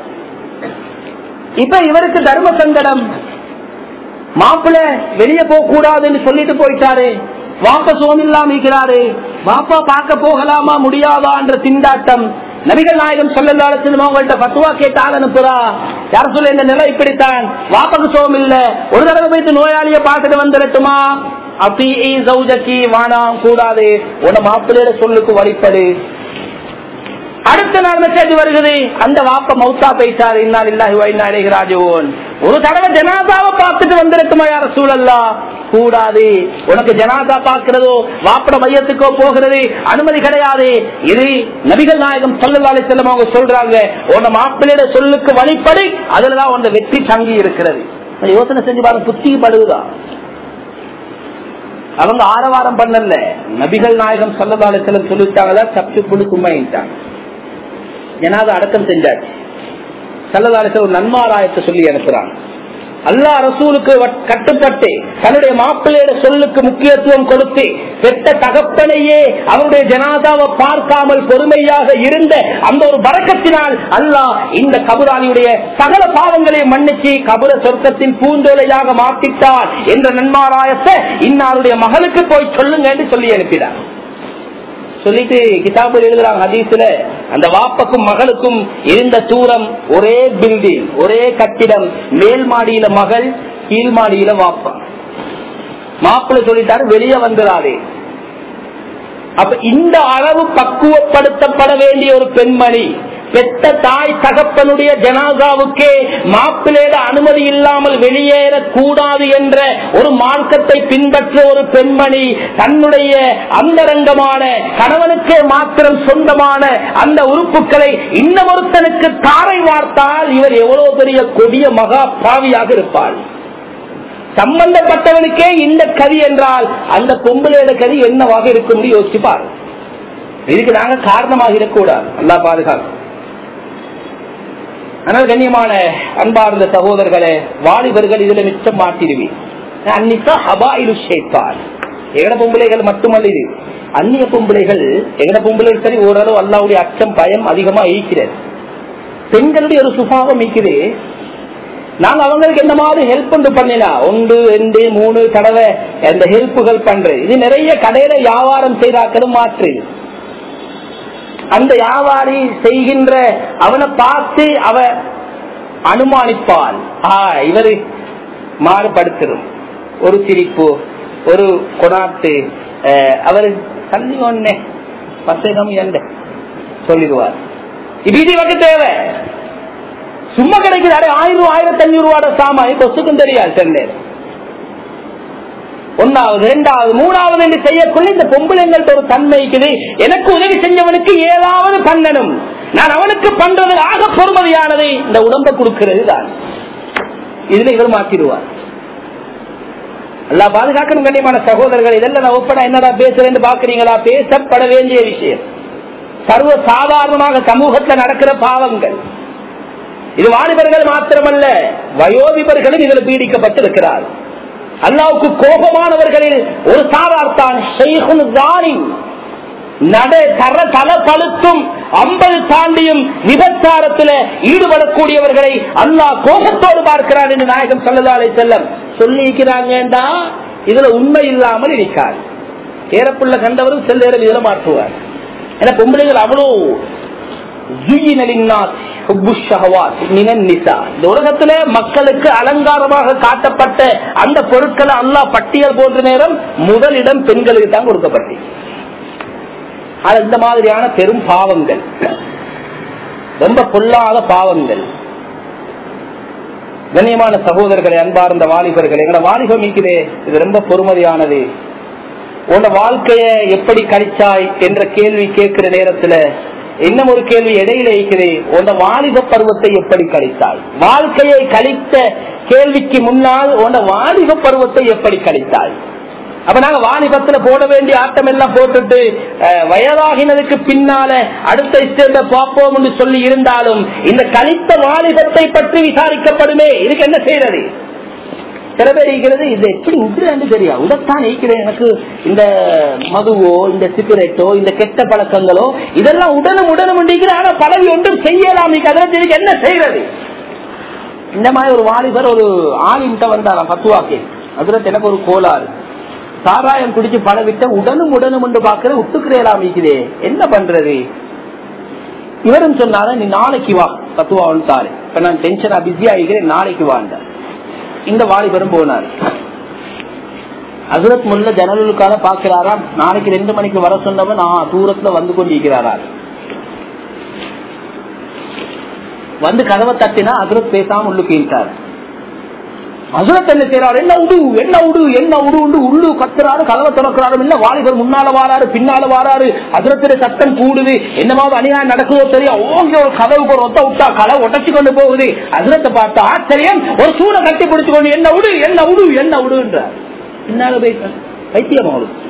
இப்ப இவருக்கு தர்ம சங்கடம் மாப்பிள்ள வெளியே போக கூடாதுன்னு சொல்லிட்டு போயிட்டாரு வாப்ப சோம் இல்லாம இருக்கிறாரு வாப்பா பார்க்க போகலாமா முடியாதா என்ற திண்டாட்டம் நபிகள் நாயகம் சொல்லலாலும் அவங்கள்ட்ட பத்துவா கேட்டு ஆள் அனுப்புறா யார சொல்ல இந்த நிலை இப்படித்தான் வாப்பக்கு சோம் இல்ல ஒரு தடவை போயிட்டு நோயாளிய பார்த்துட்டு வந்துடட்டுமா அப்படி சௌஜக்கி வானாம் கூடாது உன மாப்பிள்ளையோட சொல்லுக்கு வழிப்படு அடுத்த நாள் மெசேஜ் வருகிறது அந்த வாப்ப மௌத்தா பேசாரு இன்னால் இல்லாஹி வைநாயக ராஜோன் ஒரு தடவை ஜனாதாவை பார்த்துட்டு வந்துடட்டுமா இருக்கட்டுமா யார சூழல்லா கூடாது உனக்கு ஜனாதா பார்க்கிறதோ வாப்பட மையத்துக்கோ போகிறது அனுமதி கிடையாது இது நபிகள் நாயகம் சொல்லலாலே செல்லம் அவங்க சொல்றாங்க உன மாப்பிள்ளையோட சொல்லுக்கு வழிபடி அதுலதான் உன் வெற்றி தங்கி இருக்கிறது யோசனை செஞ்சு பாருங்க புத்தி படுவதா அவங்க ஆரவாரம் பண்ணல நபிகள் நாயகம் சொல்லலாலே செல்லம் சொல்லிட்டாங்களா சப்து புழு கும்மைட்டாங்க ஜனாதா அடக்கம் செஞ்சாச்சு சல்லதாலே ஒரு நன்மாராயத்தை சொல்லி அனுப்புறாங்க அல்லா ரசூலுக்கு கட்டுப்பட்டு தன்னுடைய மாப்பிள்ளையோட சொல்லுக்கு முக்கியத்துவம் கொடுத்து பெற்ற தகப்பனையே அவருடைய ஜனாதாவை பார்க்காமல் பொறுமையாக இருந்த அந்த ஒரு பறக்கத்தினால் அல்லாஹ் இந்த கபுராணியுடைய சகல பாவங்களை மன்னிச்சு கபுர சொர்க்கத்தின் பூந்தோலையாக மாற்றிட்டார் என்ற நன்மாராயத்தை இன்னாருடைய மகளுக்கு போய் சொல்லுங்க என்று சொல்லி அனுப்பினார் சொல்லிட்டு கிதாபில் எழுதுறாங்க ஹதீஸ்ல அந்த வாப்பக்கும் மகளுக்கும் இருந்த தூரம் ஒரே பில்டிங் ஒரே கட்டிடம் மேல் மாடியில மகள் கீழ் மாடியில வாப்பா மாப்பிள்ள சொல்லிட்டாரு வெளியே வந்துடாதே அப்ப இந்த அளவு பக்குவப்படுத்தப்பட வேண்டிய ஒரு பெண்மணி பெத்த தாய் தகப்பனுடைய ஜனாசாவுக்கே மாப்பிளேட அனுமதி இல்லாமல் வெளியேறக் கூடாது என்ற ஒரு மார்க்கத்தை பின்பற்ற ஒரு பெண்மணி தன்னுடைய அந்தரங்கமான கணவனுக்கே மாத்திரம் சொந்தமான அந்த உறுப்புகளை இன்னொருத்தனுக்கு தாரை வார்த்தால் இவர் எவ்வளவு பெரிய கொடிய மகா பாவியாக இருப்பாள் சம்பந்தப்பட்டவனுக்கே இந்த கதி என்றால் அந்த பொம்பளையோட கதி என்னவாக இருக்கும் யோசிச்சுப்பார் இதுக்கு நாங்க காரணமாக இருக்கக்கூடாது நல்லா பாதுகாக்கும் ஆனால் கண்ணியமான அன்பார்ந்த சகோதரர்களே வாலிபர்கள் இதுல மிச்சம் மாட்டிடுவீர் அன்னிசா ஹபாயிலு ஷேத்தான் எங்கட பொம்பளைகள் மட்டுமல்ல இது அந்நிய பொம்பளைகள் எங்கட பொம்பளைகள் சரி ஓரளவு அல்லாவுடைய அச்சம் பயம் அதிகமா ஈக்கிறது பெண்களுடைய ஒரு சுபாவம் ஈக்குது நாங்க அவங்களுக்கு என்ன மாதிரி ஹெல்ப் ஒன்று பண்ணினா ஒன்று ரெண்டு மூணு தடவை அந்த ஹெல்ப்புகள் பண்றது இது நிறைய கடையில வியாபாரம் செய்தாக்களும் மாற்று அந்த வியாபாரி செய்கின்ற அவனை பார்த்து அவ அனுமானிப்பாள் ஆ இவரு மாறுபடுத்திடும் ஒரு சிரிப்பு ஒரு கொண்டாட்டு அவரு தள்ளி ஒன்னே பசகம் எந்த சொல்லிடுவார் இது இவக்கு தேவை சும்மா கிடைக்குது அடே ஆயிரம் ஆயிரத்தி அஞ்சூறு ரூபாட சாமான் கொசுக்கும் தெரியாது சென்னை ஒன்னாவது இரண்டாவது மூணாவது என்று செய்யக்குள்ள இந்த பொம்பளைங்கள்ட்ட ஒரு தன்மைக்குது எனக்கு உதவி செஞ்சவனுக்கு ஏதாவது பண்ணணும் நான் அவனுக்கு பண்றது ஆக பொறுமதியானது இந்த உடம்பை கொடுக்கிறது தான் இதுல இவர் மாற்றிடுவார் எல்லா பாதுகாக்கணும் கண்ணியமான சகோதரர்கள் இதெல்லாம் நான் ஒப்படா என்னடா பேசுறேன்னு பாக்குறீங்களா பேசப்பட வேண்டிய விஷயம் சர்வ சாதாரணமாக சமூகத்தில் நடக்கிற பாவங்கள் இது வாலிபர்கள் மாத்திரமல்ல வயோதிபர்களும் இதில் பீடிக்கப்பட்டிருக்கிறார் அல்லாவுக்கு கோபமானவர்களில் ஒரு சாரார்த்தான் நட தர தல பழுத்தும் ஐம்பது தாண்டியும் விபச்சாரத்தில் ஈடுபடக்கூடியவர்களை அல்லாஹ் கோபத்தோடு பார்க்கிறார் என்று நாயகம் சொல்லலாலை செல்லம் சொல்லி இருக்கிறாங்கடா இதுல உண்மை இல்லாமல் இருக்கார் ஏறப்புள்ள கண்டவரும் செல்லேரம் இதுல மாற்றுவார் ஏன்னா பொம்பளைகள் அவ்வளோ இந்த உலகத்துல மக்களுக்கு அலங்காரமாக காட்டப்பட்ட அந்த பொருட்களை அல்லா பட்டியல் போன்ற நேரம் முதலிடம் பெண்களுக்கு தான் கொடுக்கப்பட்டு இந்த மாதிரியான பெரும் பாவங்கள் ரொம்ப பொல்லாத பாவங்கள் கண்ணியமான சகோதரர்களை அன்பார்ந்த வாலிபர்கள் எங்களோட வாலிபம் இருக்கிறே இது ரொம்ப பொறுமதியானது உன்னோட வாழ்க்கைய எப்படி கழிச்சாய் என்ற கேள்வி கேட்கிற நேரத்துல இன்னும் ஒரு கேள்வி இடையில இருக்கிறது உன் வாலிப பருவத்தை எப்படி கழித்தாய் வாழ்க்கையை கழித்த கேள்விக்கு முன்னால் உன் வாலிப பருவத்தை எப்படி கழித்தாய் அப்ப நாங்க வாலிபத்துல போட வேண்டிய ஆட்டம் எல்லாம் போட்டுட்டு வயதாகினதுக்கு பின்னால அடுத்த ஸ்டேஜ பார்ப்போம் என்று சொல்லி இருந்தாலும் இந்த கழித்த வாலிபத்தை பற்றி விசாரிக்கப்படுமே இதுக்கு என்ன செய்யறது சில பேர் இருக்கிறது இது எப்படி உடுறேன்னு தெரியும் உடத்தான் இருக்கிறேன் எனக்கு இந்த மதுவோ இந்த சிகரெட்டோ இந்த கெட்ட பழக்கங்களோ இதெல்லாம் உடனும் உடனும் ஆனா பதவி ஒன்றும் செய்யலாம் அதற்கு என்ன செய்யறது இந்த மாதிரி ஒரு வாலிபர் ஒரு ஆளின்ட்ட வந்தாராம் பத்துவாக்கு அதுல எனக்கு ஒரு கோளாறு சாராயம் குடிச்சு பழவிட்ட உடனும் உடனும் என்று பாக்குற உத்துக்கிறேலாம் இருக்குதே என்ன பண்றது இவரும் சொன்னார நீ நாளைக்கு வா பத்துவா தாரு இப்ப நான் டென்ஷனா பிஸியா இருக்கிறேன் நாளைக்கு வாண்டார் இந்த வாலிபரும் போனார் அசுரத் முல்ல ஜனலுக்காக பாக்குறாராம் நாளைக்கு ரெண்டு மணிக்கு வர சொன்னவன் நான் தூரத்துல வந்து கொண்டிருக்கிறாரா வந்து கதவை தட்டினா அசுரத் பேசாம உள்ளுக்கு இட்டார் அசுரத் என்ன செய்யறாரு என்ன உடு என்ன உடு என்ன உடு உண்டு உள்ளு கத்துறாரு கதவை திறக்கிறாரு என்ன வாலிபர் முன்னால வாராரு பின்னால வாராரு அசுரத்திலே சத்தம் கூடுது என்னமாவது அநியாயம் நடக்குதோ தெரியும் ஓங்கி ஒரு கதவுக்கு ஒரு ஒத்த விட்டா கதவை உடச்சு கொண்டு போகுது அசுரத்தை பார்த்து ஆச்சரியம் ஒரு சூழ கட்டி பிடிச்சு கொண்டு என்ன உடு என்ன உடு என்ன உடுன்றார் பின்னால போய் வைத்தியம் அவளுக்கு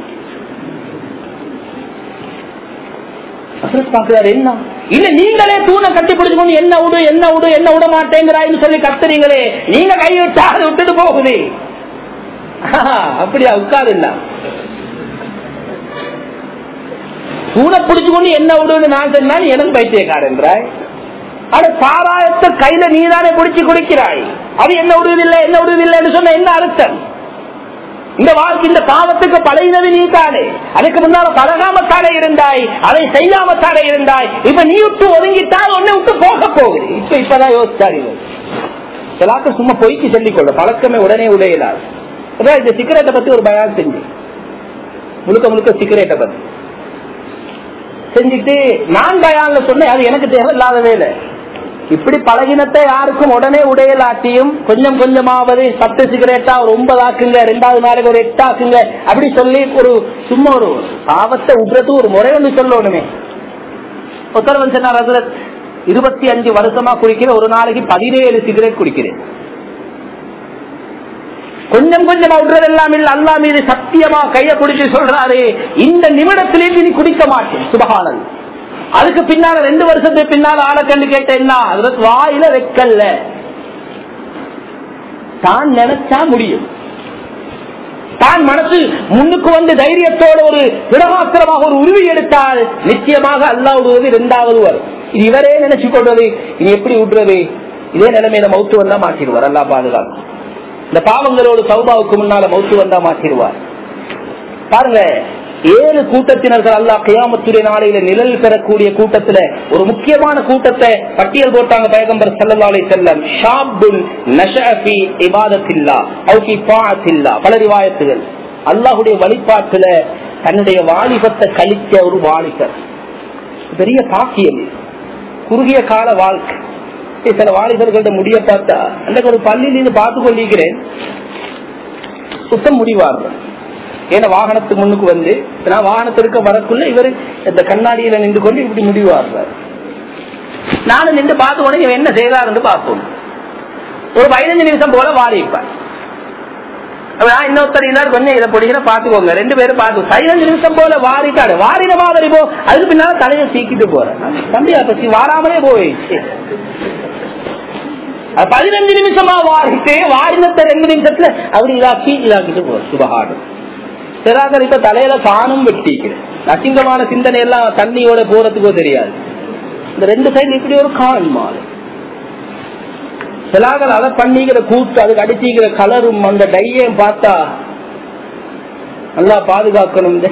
அசுரத் பாக்குறாரு என்ன இல்ல நீங்களே தூணை கட்டி பிடிச்சுக்கொண்டு என்ன விடு என்ன விடு என்ன விட மாட்டேங்கிறாய்னு சொல்லி கத்துறீங்களே நீங்க கை விட்டா அது விட்டுட்டு போகுது ஆஹா, அப்படியா உட்காரு இல்ல தூணை பிடிச்சுக்கொண்டு என்ன விடுன்னு நான் சொன்னா நீ எனக்கு பைத்தியக்காரன்றாய் ஆனா சாராயத்தை கையில நீதானே பிடிச்சு குடிக்கிறாய் அது என்ன விடுவதில்லை என்ன விடுவதில்லைன்னு சொன்ன என்ன அர்த்தம் இந்த வாழ்க்கை இந்த பாவத்துக்கு பழகினது நீ தானே அதுக்கு முன்னால பழகாமத்தானே இருந்தாய் அதை செய்யாமத்தானே இருந்தாய் இப்ப நீ விட்டு ஒதுங்கிட்டால் ஒன்னு விட்டு போக போகுது இப்ப இப்பதான் யோசிச்சாரு எல்லாருக்கும் சும்மா பொய்க்கு சொல்லிக்கொள்ள பழக்கமே உடனே உடையலாது அதான் இந்த சிகரெட்டை பத்தி ஒரு பயான் செஞ்சு முழுக்க முழுக்க சிகரெட்டை பத்தி செஞ்சுட்டு நான் பயான்ல சொன்னேன் அது எனக்கு தேவையில்லாத வேலை இப்படி பழகினத்தை யாருக்கும் உடனே உடையலாட்டியும் கொஞ்சம் கொஞ்சமாவது பத்து சிகரெட்டா ஒரு ஒன்பது ஆக்குங்க ரெண்டாவது நாளைக்கு ஒரு எட்டு ஆக்குங்க அப்படி சொல்லி ஒரு சும்மா ஒரு பாவத்தை விடுறது ஒரு முறை ஒன்று சொல்லணுமே உத்தரவன் சொன்னார் அதுல இருபத்தி அஞ்சு வருஷமா குடிக்கிற ஒரு நாளைக்கு பதினேழு சிகரெட் குடிக்கிறேன் கொஞ்சம் கொஞ்சமா விடுறதெல்லாம் இல்ல அல்லா மீது சத்தியமா கைய குடிச்சு சொல்றாரு இந்த நிமிடத்திலேயே நீ குடிக்க மாட்டேன் சுபகானது அதுக்கு பின்னால ரெண்டு வருஷத்துக்கு பின்னால ஆளை கண்டு கேட்ட என்ன அதுக்கு வாயில வைக்கல தான் நினைச்சா முடியும் தான் மனசு முன்னுக்கு வந்து தைரியத்தோட ஒரு விடமாத்திரமாக ஒரு உருவி எடுத்தால் நிச்சயமாக அல்லா விடுவது இரண்டாவது வரும் இது இவரே நினைச்சு கொள்வது இது எப்படி விடுறது இதே நிலைமையில மௌத்து வந்தா மாற்றிடுவார் அல்லா பாதுகாக்கும் இந்த பாவங்களோடு சௌபாவுக்கு முன்னால மௌத்து வந்தா மாற்றிடுவார் பாருங்க ஏழு கூட்டத்தினர்கள் அல்லா கியாமத்துடைய நாளையில நிழல் பெறக்கூடிய கூட்டத்துல ஒரு முக்கியமான கூட்டத்தை பட்டியல் போட்டாங்க பயகம்பர் சல்லல்லாலை செல்லம் ஷாபுல் நஷி இபாதத்தில்லா அவுகி பாத்தில்லா பல ரிவாயத்துகள் அல்லாஹுடைய வழிபாட்டுல தன்னுடைய வாலிபத்தை கழிச்ச ஒரு வாலிபர் பெரிய பாக்கியம் குறுகிய கால வாழ்க்கை சில வாலிபர்கள்ட்ட முடிய பார்த்தா அன்றைக்கு ஒரு பள்ளியில் இது பார்த்து கொண்டிருக்கிறேன் சுத்தம் முடிவார்கள் ஏன்னா வாகனத்துக்கு முன்னுக்கு வந்து நான் வாகனத்திற்கு வரக்குள்ள இவர் இந்த கண்ணாடியில நின்று கொண்டு இப்படி முடிவார்கள் நானும் நின்று பார்த்து உடனே இவன் என்ன செய்யறாருன்னு பார்த்தோம் ஒரு பதினஞ்சு நிமிஷம் போல வாரிப்பார் நான் இன்னொருத்தர் இல்லாரு கொஞ்சம் இதை பிடிக்கிற பாத்துக்கோங்க ரெண்டு பேரும் பார்த்து பதினஞ்சு நிமிஷம் போல வாரிட்டாரு வாரின மாதிரி போ அதுக்கு பின்னால தலையை சீக்கிட்டு போறேன் தம்பி அப்ப வாராமலே போயிடுச்சு பதினஞ்சு நிமிஷமா வாரிட்டு வாரினத்தை ரெண்டு நிமிஷத்துல அப்படி இதாக்கி இதாக்கிட்டு போற சுபகாடு சிறாகர் இப்ப தலையில காணும் வெட்டிக்கிறேன் அசிங்கமான சிந்தனை எல்லாம் தண்ணியோட போறதுக்கோ தெரியாது இந்த ரெண்டு சைடு இப்படி ஒரு கான் மாறு சிலாகர் அதை பண்ணிக்கிற கூத்து அதுக்கு அடிச்சுக்கிற கலரும் அந்த டையையும் பார்த்தா நல்லா பாதுகாக்கணும் இந்த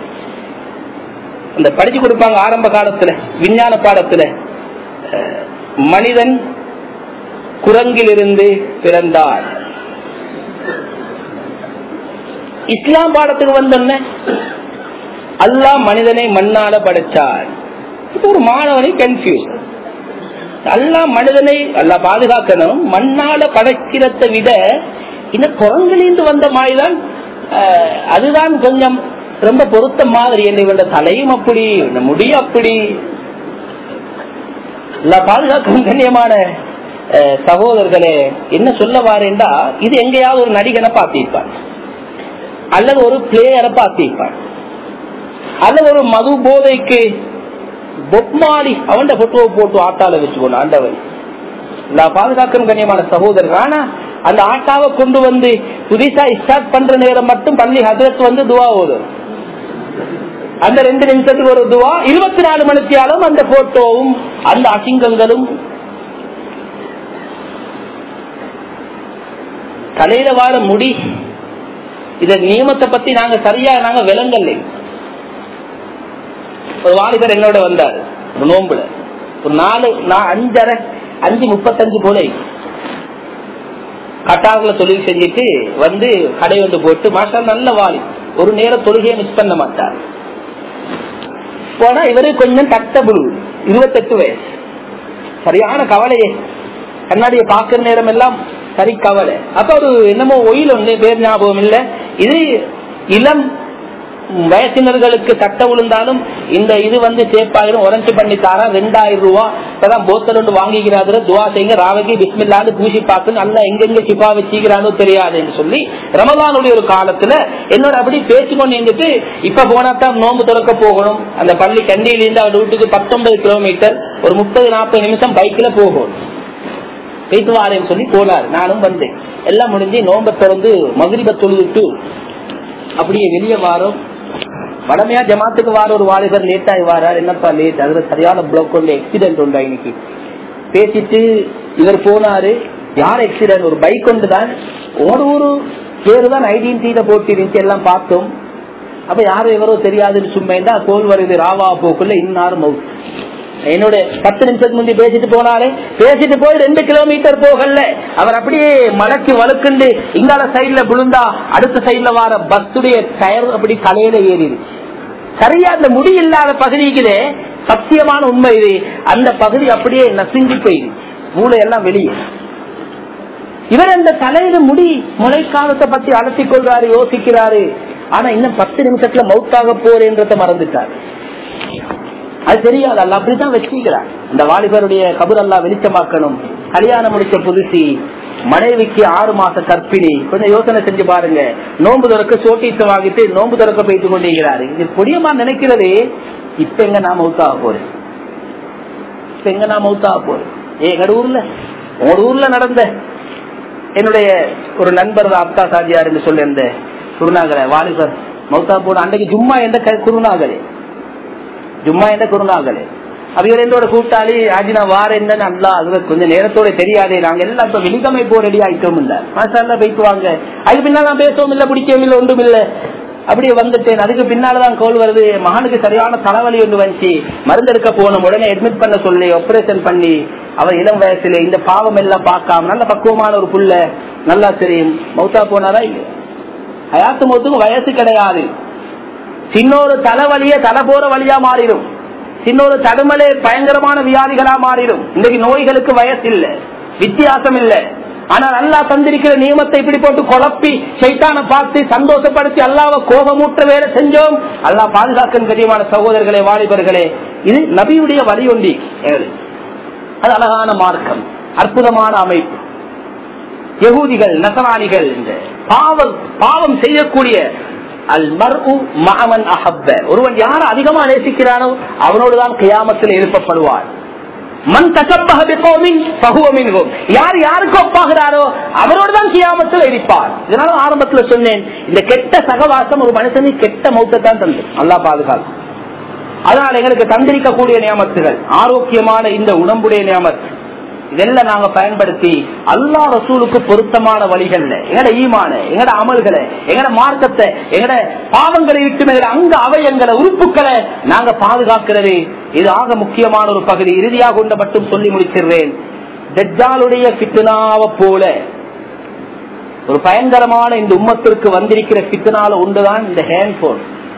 அந்த படிச்சு கொடுப்பாங்க ஆரம்ப காலத்துல விஞ்ஞான பாடத்துல மனிதன் குரங்கிலிருந்து பிறந்தார் இஸ்லாம் பாடத்துக்கு வந்தோன்ன அல்லாஹ் மனிதனை மண்ணால படைச்சார் இப்ப ஒரு மாணவனை கன்ஃபியூஸ் அல்லா மனிதனை அல்லா பாதுகாக்கணும் மண்ணால படைக்கிறத விட இந்த குரங்கிலிருந்து வந்த மாதிரிதான் அதுதான் கொஞ்சம் ரொம்ப பொருத்த மாதிரி என்ன தலையும் அப்படி முடியும் அப்படி எல்லா பாதுகாக்கும் கண்ணியமான சகோதரர்களே என்ன சொல்ல வாரேண்டா இது எங்கேயாவது ஒரு நடிகனை பார்த்திருப்பார் அல்லது ஒரு பிளேயரை பார்த்திருப்பார் அல்லது ஒரு மது போதைக்கு பொப்மாலி அவன் போட்டோவை போட்டு ஆட்டால வச்சுக்கணும் ஆண்டவன் பாதுகாக்கணும் கண்ணியமான சகோதரர்கள் ஆனா அந்த ஆட்டாவை கொண்டு வந்து புதுசா ஸ்டார்ட் பண்ற நேரம் மட்டும் பள்ளி ஹசரத் வந்து துவா ஓதும் அந்த ரெண்டு நிமிஷத்துக்கு ஒரு துவா இருபத்தி நாலு மணித்தியாலும் அந்த போட்டோவும் அந்த அசிங்கங்களும் தலையில வாழ முடி இத நியமத்தை பத்தி நாங்க சரியா நாங்க விளங்கல ஒரு வாலிபர் என்னோட வந்தார் ஒரு நோம்புல ஒரு நாலு அஞ்சரை அஞ்சு முப்பத்தஞ்சு போல கட்டார்ல தொழில் செஞ்சுட்டு வந்து கடை வந்து போட்டு மாசா நல்ல வாலி ஒரு நேரம் தொழுகையை மிஸ் பண்ண மாட்டார் போனா இவரு கொஞ்சம் தட்டபுல் இருபத்தெட்டு வயசு சரியான கவலையே கண்ணாடியை பாக்குற நேரம் எல்லாம் சரி கவலை அப்ப ஒரு என்னமோ ஒயில் ஒண்ணு பேர் ஞாபகம் இல்ல இது இளம் வயசினர்களுக்கு சட்ட விழுந்தாலும் இந்த இது வந்து சேப்பாயிரம் உரஞ்சு பண்ணி தாரா ரெண்டாயிரம் ரூபா இப்பதான் போத்தல் ஒன்று வாங்கிக்கிறாரு துவா செய்யுங்க ராவகி பிஸ்மில்லான்னு பூசி பார்த்து நல்லா எங்கெங்க சிப்பா வச்சுக்கிறானோ தெரியாதுன்னு சொல்லி ரமலானுடைய ஒரு காலத்துல என்னோட அப்படி பேச்சு கொண்டு இருந்துட்டு இப்ப போனா தான் நோம்பு திறக்க போகணும் அந்த பள்ளி கண்டியிலிருந்து அவர் வீட்டுக்கு பத்தொன்பது கிலோமீட்டர் ஒரு முப்பது நாற்பது நிமிஷம் பைக்ல போகணும் போயிட்டு வாரேன்னு சொல்லி போனார் நானும் வந்தேன் எல்லாம் முடிஞ்சு நோம்ப திறந்து மகிரிப தொழுதுட்டு அப்படியே வெளியே வாரோம் வடமையா ஜமாத்துக்கு வார ஒரு வாலிபர் லேட் ஆகி வாரார் என்னப்பா லேட் அதுல சரியான பிளாக் உண்டு ஆக்சிடென்ட் உண்டா இன்னைக்கு பேசிட்டு இவர் போனாரு யார் ஆக்சிடென்ட் ஒரு பைக் ஒன்று தான் ஒரு ஒரு பேரு தான் ஐடென்டிட்டியில போட்டு இருந்துச்சு எல்லாம் பார்த்தோம் அப்ப யாரும் எவரோ தெரியாதுன்னு சும்மா இருந்தா கோல் வருது ராவா போக்குள்ள இன்னாரும் மவுத் என்னோட பத்து நிமிஷத்துக்கு முந்தி பேசிட்டு போனாலே பேசிட்டு போய் ரெண்டு கிலோமீட்டர் போகல அவர் அப்படியே மலைக்கு வழுக்குண்டு இங்கால சைட்ல விழுந்தா அடுத்த சைட்ல வர பஸ்ஸுடைய டயர் அப்படி தலையில ஏறிடு சரியா அந்த முடி இல்லாத பகுதிக்குதே சத்தியமான உண்மை இது அந்த பகுதி அப்படியே நசுங்கி போயிடு மூளை எல்லாம் வெளியே இவர் அந்த தலையில முடி முளைக்காலத்தை பத்தி அலட்டிக் கொள்றாரு யோசிக்கிறாரு ஆனா இன்னும் பத்து நிமிஷத்துல மவுத்தாக போறேன்றத மறந்துட்டாரு அது தெரியாது அல்ல அப்படித்தான் வச்சுக்கிறார் இந்த வாலிபருடைய கபர் அல்லா வெளிச்சமாக்கணும் கல்யாணம் முடிச்ச புதுசி மனைவிக்கு ஆறு மாச கற்பிணி கொஞ்சம் யோசனை செஞ்சு பாருங்க நோன்பு துறக்க சோட்டீசம் வாங்கிட்டு நோன்பு துறக்க போயிட்டு கொண்டிருக்கிறாரு இது புடியமா நினைக்கிறது இப்ப எங்க நான் மவுத்தாக போறேன் இப்ப எங்க நான் மவுத்தாக போறேன் ஏ எங்கட ஊர்ல உங்க ஊர்ல நடந்த என்னுடைய ஒரு நண்பர் தான் அப்தா சாஜியார் என்று சொல்லியிருந்த குருநாகரை வாலிபர் மௌத்தா போன அன்றைக்கு ஜும்மா எந்த குருநாகரே ஜும்மா எந்த குருநாகலே அவையோட என்னோட கூட்டாளி ஆஜி நான் வாரேன் நல்லா அதுல கொஞ்சம் நேரத்தோட தெரியாதே நாங்க எல்லாம் இப்ப வெளிக்கமை போ ரெடி ஆயிட்டோம் இல்ல மாசால போய்க்குவாங்க அதுக்கு பின்னால நான் பேசவும் இல்ல பிடிக்கவும் இல்ல ஒன்றும் இல்ல அப்படியே வந்துட்டேன் அதுக்கு பின்னாலதான் கோல் வருது மகனுக்கு சரியான தலைவலி ஒன்று வந்துச்சு மருந்தெடுக்க போனோம் உடனே அட்மிட் பண்ண சொல்லி ஆபரேஷன் பண்ணி அவர் இளம் வயசுல இந்த பாவம் எல்லாம் பார்க்காம நல்ல பக்குவமான ஒரு புள்ள நல்லா தெரியும் மௌத்தா போனாரா இல்லையா ஹயாத்து மௌத்துக்கு வயசு கிடையாது சின்னொரு தலைவலிய தலை போற வழியா மாறிடும் சின்னொரு தடுமலே பயங்கரமான வியாதிகளா மாறிடும் இன்னைக்கு நோய்களுக்கு வயசு இல்ல வித்தியாசம் இல்ல ஆனா நல்லா தந்திருக்கிற நியமத்தை இப்படி போட்டு குழப்பி சைத்தான பார்த்து சந்தோஷப்படுத்தி அல்லாவ கோபமூற்ற வேலை செஞ்சோம் அல்லா பாதுகாக்கும் கரியமான சகோதரர்களே வாலிபர்களே இது நபியுடைய வழி ஒண்டி அது அழகான மார்க்கம் அற்புதமான அமைப்பு யகூதிகள் நசராணிகள் பாவம் பாவம் செய்யக்கூடிய அல் மர்உ மகமன் அஹப்ப ஒருவன் யார அதிகமா நேசிக்கிறானோ அவனோடு தான் கியாமத்தில் எழுப்பப்படுவார் மண் தகப்பகும் யார் யாருக்கு ஒப்பாகிறாரோ அவரோடு தான் கியாமத்தில் எரிப்பார் இதனால ஆரம்பத்தில் சொன்னேன் இந்த கெட்ட சகவாசம் ஒரு மனுஷனுக்கு கெட்ட மௌத்தை தான் தந்து நல்லா பாதுகாக்கும் அதனால் எங்களுக்கு தந்திரிக்கக்கூடிய நியமத்துகள் ஆரோக்கியமான இந்த உடம்புடைய நியமத்து இதெல்லாம் நாங்க பயன்படுத்தி அல்லா ரசூலுக்கு பொருத்தமான வழிகள்ல எங்கட ஈமான எங்கட அமல்களை எங்கட மார்க்கத்தை எங்கட பாவங்களை விட்டு எங்கட அங்க அவயங்களை உறுப்புகளை நாங்க பாதுகாக்கிறது இது ஆக முக்கியமான ஒரு பகுதி இறுதியாக கொண்ட மட்டும் சொல்லி முடிச்சிடுறேன் தஜ்ஜாலுடைய பித்தனாவை போல ஒரு பயங்கரமான இந்த உம்மத்திற்கு வந்திருக்கிற பித்தனால உண்டுதான் இந்த ஹேண்ட் போன்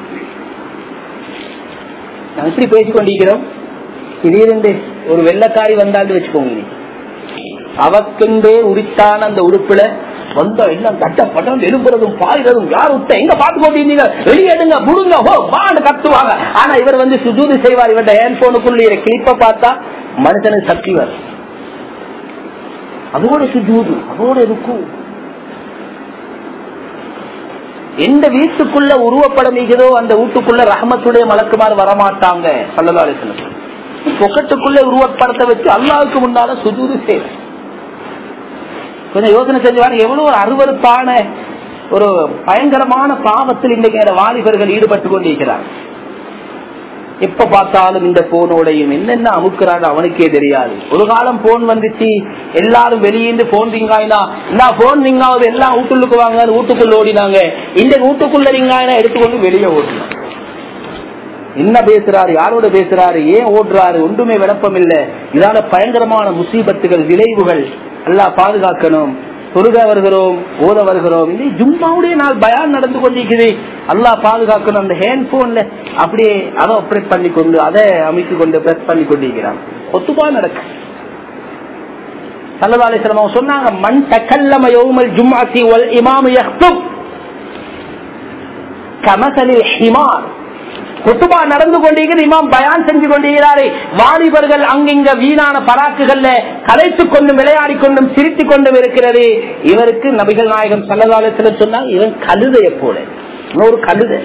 நான் எப்படி பேசிக் கொண்டிருக்கிறோம் திடீரென்று ஒரு வெள்ளக்காரி வந்தாலும் வச்சுக்கோங்க அவக்கென்றே உரித்தான அந்த உடுப்புல வந்தா எல்லாம் கட்டப்பட்டம் எழுப்புறதும் பாய்றதும் யார் விட்ட எங்க பார்த்து கொண்டிருந்தீங்க வெளியேடுங்க முடுங்க ஹோ வான்னு கத்துவாங்க ஆனா இவர் வந்து சுஜூதி செய்வார் இவருடைய ஹேண்ட் போனுக்குள்ள கிளிப்ப பார்த்தா மனுஷனுக்கு சக்தி வரும் அதோட சுஜூது அதோட இருக்கும் எந்த வீட்டுக்குள்ள உருவப்படம் நீக்குதோ அந்த வீட்டுக்குள்ள ரஹமத்துடைய மலக்குமார் வரமாட்டாங்க சொல்லலாம் பொக்கட்டுக்குள்ள உருவப்படத்தை வச்சு அல்லாவுக்கு முன்னால சுஜூது செய்ய கொஞ்சம் யோசனை செஞ்சுவாங்க எவ்வளவு ஒரு அருவறுப்பான ஒரு பயங்கரமான பாவத்தில் இன்றைக்கு வாலிபர்கள் ஈடுபட்டு கொண்டிருக்கிறார் எப்ப பார்த்தாலும் இந்த போனோடையும் என்னென்ன அமுக்குறாங்க அவனுக்கே தெரியாது ஒரு காலம் போன் வந்துச்சு எல்லாரும் வெளியிருந்து போன் ரிங்காயினா எல்லா போன் ரிங்காவது எல்லாம் வீட்டுக்கு வாங்க வீட்டுக்குள்ள ஓடினாங்க இந்த வீட்டுக்குள்ள ரிங்காயினா எடுத்துக்கொண்டு வெளியே ஓடினாங்க என்ன பேசுறாரு யாரோட பேசுறாரு ஏன் ஓடுறாரு ஒன்றுமே விளப்பம் இல்ல இதான பயங்கரமான முசீபத்துகள் விளைவுகள் எல்லாம் பாதுகாக்கணும் தொழுக வருகிறோம் ஓத வருகிறோம் இந்த ஜும்மாவுடைய நாள் பயான் நடந்து கொண்டிருக்குது அல்லா பாதுகாக்கணும் அந்த ஹேண்ட் போன்ல அப்படியே அதை ஆப்ரேட் பண்ணி கொண்டு அதை அமைத்து கொண்டு பிரஸ் பண்ணி கொண்டிருக்கிறான் ஒத்துப்பா நடக்கு சல்லா அலிஸ்லாம் சொன்னாங்க மண் தக்கல்லம யௌமல் ஜும்மாத்தி வல் இமாமு யக்துப் கமசலில் ஹிமார் குத்துபா நடந்து கொண்டிருக்கிறது இமாம் பயான் செஞ்சு கொண்டிருக்கிறாரே வாலிபர்கள் அங்கிங்க வீணான பராக்குகள்ல கலைத்துக் கொண்டும் விளையாடி கொண்டும் சிரித்துக் கொண்டும் இருக்கிறது இவருக்கு நபிகள் நாயகம் சல்லதாலத்துல சொன்னாங்க இவன் கழுதைய போல ஒரு கழுதை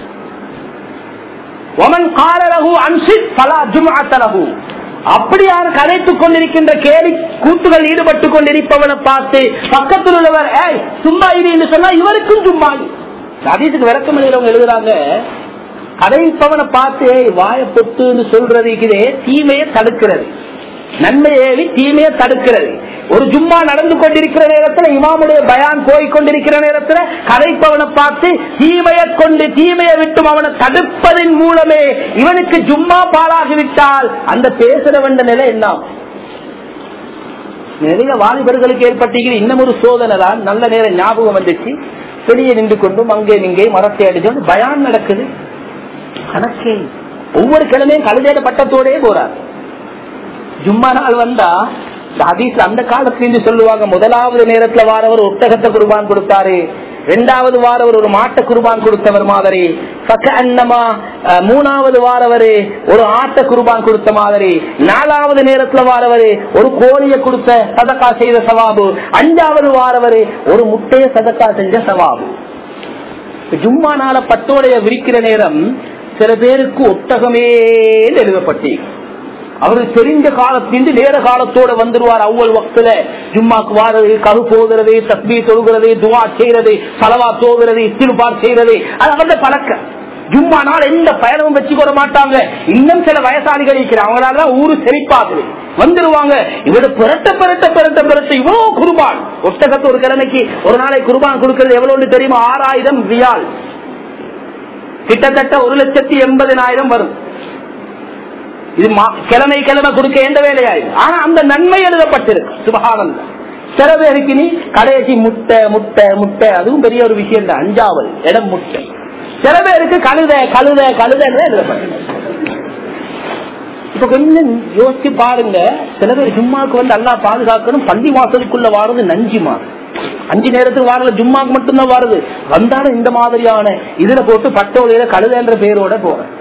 ஒமன் காலரகு அன்சித் பலா ஜுமாத்தலகு அப்படியான கதைத்துக் கொண்டிருக்கின்ற கேலி கூத்துகள் ஈடுபட்டுக் கொண்டிருப்பவனை பார்த்து பக்கத்தில் உள்ளவர் ஏய் சும்மா இது என்று சொன்னா இவருக்கும் சும்மா அதீசுக்கு விளக்கம் எழுதுறவங்க எழுதுறாங்க கதைப்பவனை பார்த்து "ஏய், வாயை பொத்துன்னு சொல்றது இதே தீமையை தடுக்கிறது நன்மை ஏவி தீமையை தடுக்கிறது ஒரு ஜும்மா நடந்து கொண்டிருக்கிற நேரத்தில் இமாமுடைய பயான் போய் கொண்டிருக்கிற நேரத்தில் கதைப்பவனை பார்த்து தீமையை கொண்டு தீமையை விட்டும் அவனை தடுப்பதன் மூலமே இவனுக்கு ஜும்மா பாலாகிவிட்டால் அந்த பேசுற வேண்ட நிலை என்ன ஆகும்? நிறைய வாலிபர்களுக்கு ஏற்பட்டிருக்கிற இன்னும் ஒரு சோதனை தான் நல்ல நேரம் ஞாபகம் வந்துச்சு வெளியே நின்று கொண்டும் அங்கே இங்கே மரத்தை அடிச்சு பயான் நடக்குது கணக்கே ஒவ்வொரு கிழமையும் கழுதையில பட்டத்தோடே போறார் ஜும்மா நாள் வந்தா இந்த ஹதீஸ் அந்த காலத்துல இருந்து சொல்லுவாங்க முதலாவது நேரத்துல வாரவர் ஒட்டகத்தை குர்பான் கொடுத்தாரு இரண்டாவது வாரவர் ஒரு மாட்டை குர்பான் கொடுத்தவர் மாதிரி பக்க அன்னமா அஹ், மூணாவது வாரவர் ஒரு ஆட்டை குர்பான் கொடுத்த மாதிரி நாலாவது நேரத்துல வாரவர் ஒரு கோழியை கொடுத்த சதக்கா செய்த சவாபு அஞ்சாவது வாரவர் ஒரு முட்டைய சதக்கா செஞ்ச சவாபு ஜும்மா நாள பட்டோடைய விரிக்கிற நேரம் சில பேருக்கு ஒட்டகமே எழுதப்பட்டு அவரு தெரிஞ்ச காலத்திலிருந்து நேர காலத்தோட வந்துருவார் அவ்வளவு வக்துல ஜும்மாக்கு வாரது கரு போகிறது தஸ்மி தொழுகிறது துவா செய்யறது சலவா தோகிறது இஸ்திருபார் செய்யறது அது அவருடைய பழக்கம் ஜும்மா நாள் எந்த பயணமும் வச்சுக்கொள்ள மாட்டாங்க இன்னும் சில வயசாளிகள் இருக்கிறாங்க அவங்களாலதான் ஊரு செழிப்பாகுது வந்துருவாங்க இவரு பிறட்ட பிறட்ட பிறட்ட பிறட்ட இவ்வளவு குருபான் ஒட்டகத்து ஒரு கிழமைக்கு ஒரு நாளை குருபான் கொடுக்கிறது எவ்வளவு தெரியுமா ஆறாயிரம் ரியால் கிட்டத்தட்ட ஒரு லட்சத்தி எண்பதினாயிரம் வரும் இது மா- கிழமை கிழமை கொடுக்க எந்த வேலையாயிரும் ஆனா அந்த நன்மை எழுதப்பட்டிருக்கு சுபகானந்தம் சில பேருக்கு நீ கடைசி முட்டை முட்டை முட்டை அதுவும் பெரிய ஒரு விஷயம் தான் அஞ்சாவது இடம் முட்டை சில பேருக்கு கழுத கழுத கழுத எழுதப்பட்டிருக்கு இப்ப கொஞ்சம் யோசிச்சு பாருங்க சில பேர் ஜும்மாக்கு வந்து அல்லா பாதுகாக்கணும் பள்ளி வாசலுக்குள்ள வாரது நஞ்சு மாதம் அஞ்சு நேரத்துக்கு வாரல ஜும்மாக்கு மட்டும்தான் வருது வந்தாலும் இந்த மாதிரியான இதுல போட்டு பட்டோலையில கழுதன்ற பேரோட போறேன்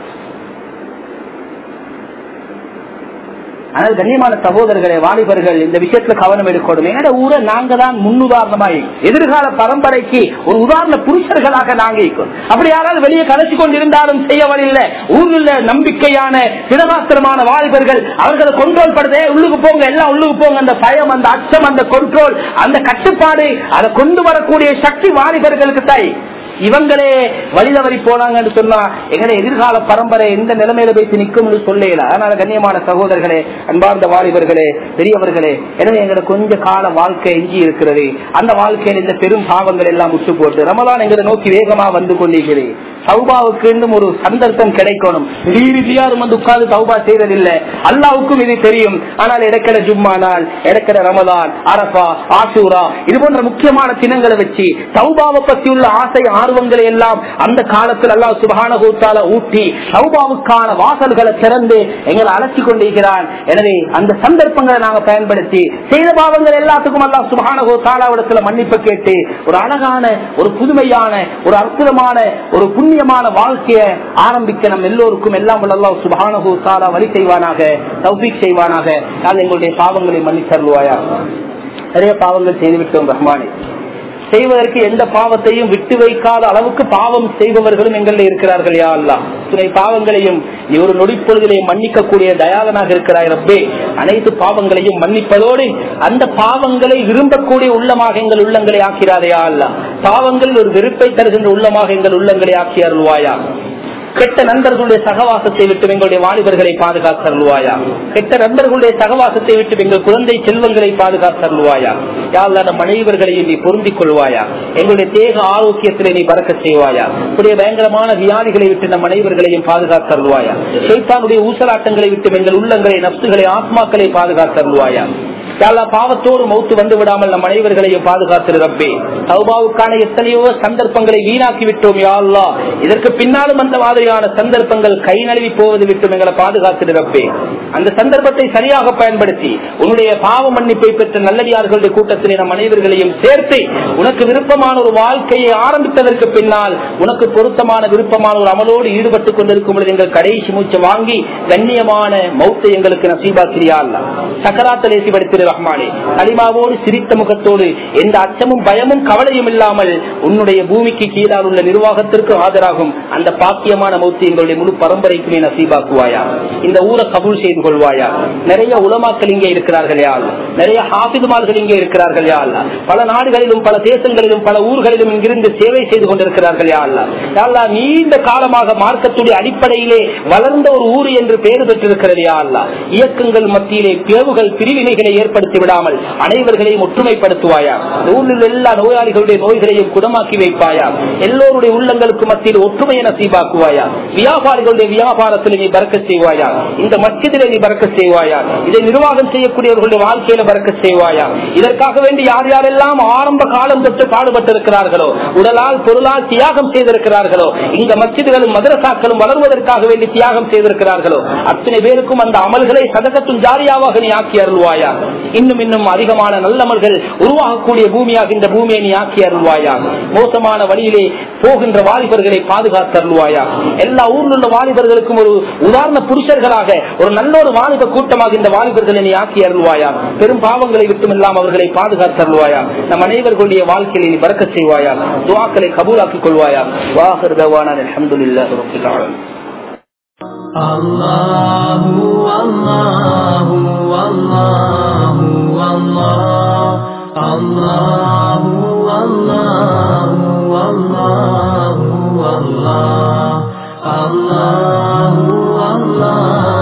ஆனால் கண்ணியமான சகோதரர்களே வாலிபர்கள் இந்த விஷயத்துல கவனம் எடுக்கணும் எங்கட ஊரை நாங்க தான் முன்னுதாரணமாய் எதிர்கால பரம்பரைக்கு ஒரு உதாரண புருஷர்களாக நாங்க இருக்கோம் அப்படி யாராவது வெளியே கலைச்சு கொண்டிருந்தாலும் செய்யவில்லை ஊரில் நம்பிக்கையான திடகாத்திரமான வாலிபர்கள் அவர்களை கண்ட்ரோல் படுதே உள்ளுக்கு போங்க எல்லாம் உள்ளுக்கு போங்க அந்த பயம் அந்த அச்சம் அந்த கண்ட்ரோல் அந்த கட்டுப்பாடு அதை கொண்டு வரக்கூடிய சக்தி வாலிபர்களுக்கு தாய் இவங்களே வழிதவறி போனாங்கன்னு சொன்னா எங்களை எதிர்கால பரம்பரை எந்த நிலைமையில போய் நிற்கும்னு சொல்லல அதனால கண்ணியமான சகோதரர்களே அன்பார்ந்த வாலிபர்களே பெரியவர்களே எனவே எங்களை கொஞ்ச கால வாழ்க்கை எஞ்சி இருக்கிறது அந்த வாழ்க்கையில் இந்த பெரும் பாவங்கள் எல்லாம் விட்டு போட்டு ரமலான் எங்களை நோக்கி வேகமா வந்து கொண்டிருக்கிறது சௌபாவுக்கு இன்னும் ஒரு சந்தர்ப்பம் கிடைக்கணும் திடீர் யாரும் வந்து உட்கார்ந்து சௌபா செய்யறதில்லை அல்லாவுக்கும் இது தெரியும் ஆனால் இடக்கிற ஜும்மா நாள் இடக்கிற ரமலான் அரபா ஆசூரா இது போன்ற முக்கியமான தினங்களை வச்சு சௌபாவை பத்தி உள்ள ஆசை ஆர்வங்களை எல்லாம் அந்த காலத்தில் அல்லாஹ் சுபகானகூத்தால ஊட்டி சௌபாவுக்கான வாசல்களை திறந்து எங்களை அழைச்சி கொண்டிருக்கிறான் எனவே அந்த சந்தர்ப்பங்களை நாங்க பயன்படுத்தி செய்த பாவங்கள் எல்லாத்துக்கும் அல்லாஹ் சுபகானகூத்தாலாவிடத்துல மன்னிப்பு கேட்டு ஒரு அழகான ஒரு புதுமையான ஒரு அற்புதமான ஒரு புண்ணியமான வாழ்க்கையை ஆரம்பிக்க நம் எல்லோருக்கும் எல்லாம் வல்ல அல்லாஹ் சுபஹானஹு தஆலா வழி செய்வானாக தௌஃபீக் செய்வானாக யாழ் எங்களுடைய பாவங்களை மன்னித்தருள்வாயா நிறைய பாவங்கள் செய்துவிட்டோம் ரஹ்மானே செய்வதற்கு எந்த பாவத்தையும் விட்டு வைக்காத அளவுக்கு பாவம் செய்பவர்களும் எங்களில் இருக்கிறார்கள் யா அல்லா துணை பாவங்களையும் நீ ஒரு நொடிப்பொழுதிலையும் மன்னிக்கக்கூடிய தயாளனாக இருக்கிறாய் ரப்பே அனைத்து பாவங்களையும் மன்னிப்பதோடு அந்த பாவங்களை விரும்பக்கூடிய உள்ளமாக எங்கள் உள்ளங்களை ஆக்கிறாரையா அல்லா பாவங்கள் ஒரு வெறுப்பை தருகின்ற உள்ளமாக எங்கள் உள்ளங்களை ஆக்கி அருள்வாயா கெட்ட நண்பர்களுடைய சகவாசத்தை விட்டு எங்களுடைய வாலிபர்களை பாதுகாத்தருள்வாயா கெட்ட நண்பர்களுடைய சகவாசத்தை விட்டு எங்கள் குழந்தை செல்வங்களை பாதுகாத்தருள்வாயா யாழ்லான மனைவர்களையும் நீ பொருந்திக் கொள்வாயா எங்களுடைய தேக ஆரோக்கியத்திலே நீ பறக்க செய்வாயா உடைய பயங்கரமான வியாதிகளை விட்டு நம் அனைவர்களையும் பாதுகாத்தருள்வாயா சைத்தானுடைய ஊசலாட்டங்களை விட்டு எங்கள் உள்ளங்களை நப்சுகளை ஆத்மாக்களை பாதுகாத்தருள்வாயா யாழ்லா பாவத்தோடு மௌத்து வந்து விடாமல் நம் அனைவர்களையும் பாதுகாத்திரு ரப்பே சௌபாவுக்கான எத்தனையோ சந்தர்ப்பங்களை வீணாக்கி விட்டோம் யாழ்லா இதற்கு பின்னாலும் அந்த மாதிரி மாதிரியான சந்தர்ப்பங்கள் கை நழுவி போவது விட்டும் எங்களை பாதுகாத்திருப்பே அந்த சந்தர்ப்பத்தை சரியாக பயன்படுத்தி உன்னுடைய பாவ மன்னிப்பை பெற்ற நல்லடியார்களுடைய கூட்டத்திலே நம் அனைவர்களையும் சேர்த்து உனக்கு விருப்பமான ஒரு வாழ்க்கையை ஆரம்பித்ததற்கு பின்னால் உனக்கு பொருத்தமான விருப்பமான ஒரு அமலோடு ஈடுபட்டுக் கொண்டிருக்கும் பொழுது எங்கள் கடைசி மூச்சை வாங்கி கண்ணியமான மௌத்தை எங்களுக்கு நசீபாக்கிறியா அல்ல சக்கராத்தலேசி படுத்திரு ரஹ்மானே களிமாவோடு சிரித்த முகத்தோடு எந்த அச்சமும் பயமும் கவலையும் இல்லாமல் உன்னுடைய பூமிக்கு கீழால் உள்ள நிர்வாகத்திற்கு ஆதராகும் அந்த பாக்கியமான மௌத்தை எங்களுடைய முழு பரம்பரைக்குமே நசீபாக்குவாயா இந்த ஊரை கபூல் செய்து கொள்வாயா நிறைய உலமாக்கள் இங்கே இருக்கிறார்கள் யாழ் நிறைய ஹாபிதுமார்கள் இங்கே இருக்கிறார்கள் யாழ் பல நாடுகளிலும் பல தேசங்களிலும் பல ஊர்களிலும் இங்கிருந்து சேவை செய்து கொண்டிருக்கிறார்கள் யாழ் யாழ்லா நீண்ட காலமாக மார்க்கத்துடைய அடிப்படையிலே வளர்ந்த ஒரு ஊர் என்று பெயர் பெற்றிருக்கிறது யாழ்லா இயக்கங்கள் மத்தியிலே பிளவுகள் பிரிவினைகளை ஏற்படுத்தி விடாமல் அனைவர்களையும் ஒற்றுமைப்படுத்துவாயா இந்த ஊரில் உள்ள எல்லா நோயாளிகளுடைய நோய்களையும் குணமாக்கி வைப்பாயா எல்லோருடைய உள்ளங்களுக்கு மத்தியில் ஒற்றுமையை நசீபாக்குவாயா வியாபாரிகளுடைய வியாபாரத்தில் நீ பறக்க செய்வாயா இந்த மஸ்ஜிதிலே நீ பறக்க செய்வாயா இதை நிர்வாகம் செய்யக்கூடியவர்களுடைய வாழ்க்கையில பறக்க செய்வாயா இதற்காக வேண்டி யார் யாரெல்லாம் ஆரம்ப காலம் தொட்டு பாடுபட்டிருக்கிறார்களோ உடலால் பொருளால் தியாகம் செய்திருக்கிறார்களோ இந்த மஸ்ஜிதுகளும் மதரசாக்களும் வளர்வதற்காக வேண்டி தியாகம் செய்திருக்கிறார்களோ அத்தனை பேருக்கும் அந்த அமல்களை சதகத்தும் ஜாரியாவாக நீ ஆக்கி அருள்வாயா இன்னும் இன்னும் அதிகமான நல்லமல்கள் உருவாகக்கூடிய பூமியாக இந்த பூமியை நீ ஆக்கி அருள்வாயா மோசமான வழியிலே போகின்ற வாலிபர்களை பாதுகாத்து அருள்வாயா எல்லா ஊரில் உள்ள வாலிபர்களுக்கும் ஒரு உதாரண புருஷர்களாக ஒரு நல்ல ஒரு வாலிப கூட்டமாக இந்த வாலிபர்களை நீ ஆக்கி அருள்வாயா பெரும் பாவங்களை விட்டும் இல்லாமல் அவர்களை பாதுகாத்து அருள்வாயா நம் அனைவர்களுடைய வாழ்க்கையை நீ பறக்க செய்வாயா துவாக்களை கபூலாக்கிக் கொள்வாயா வாஹர் தவான அலமதுல்லாஹ் ரப்பில் ஆலமீன் الله والله والله والله الله والله والله والله الله والله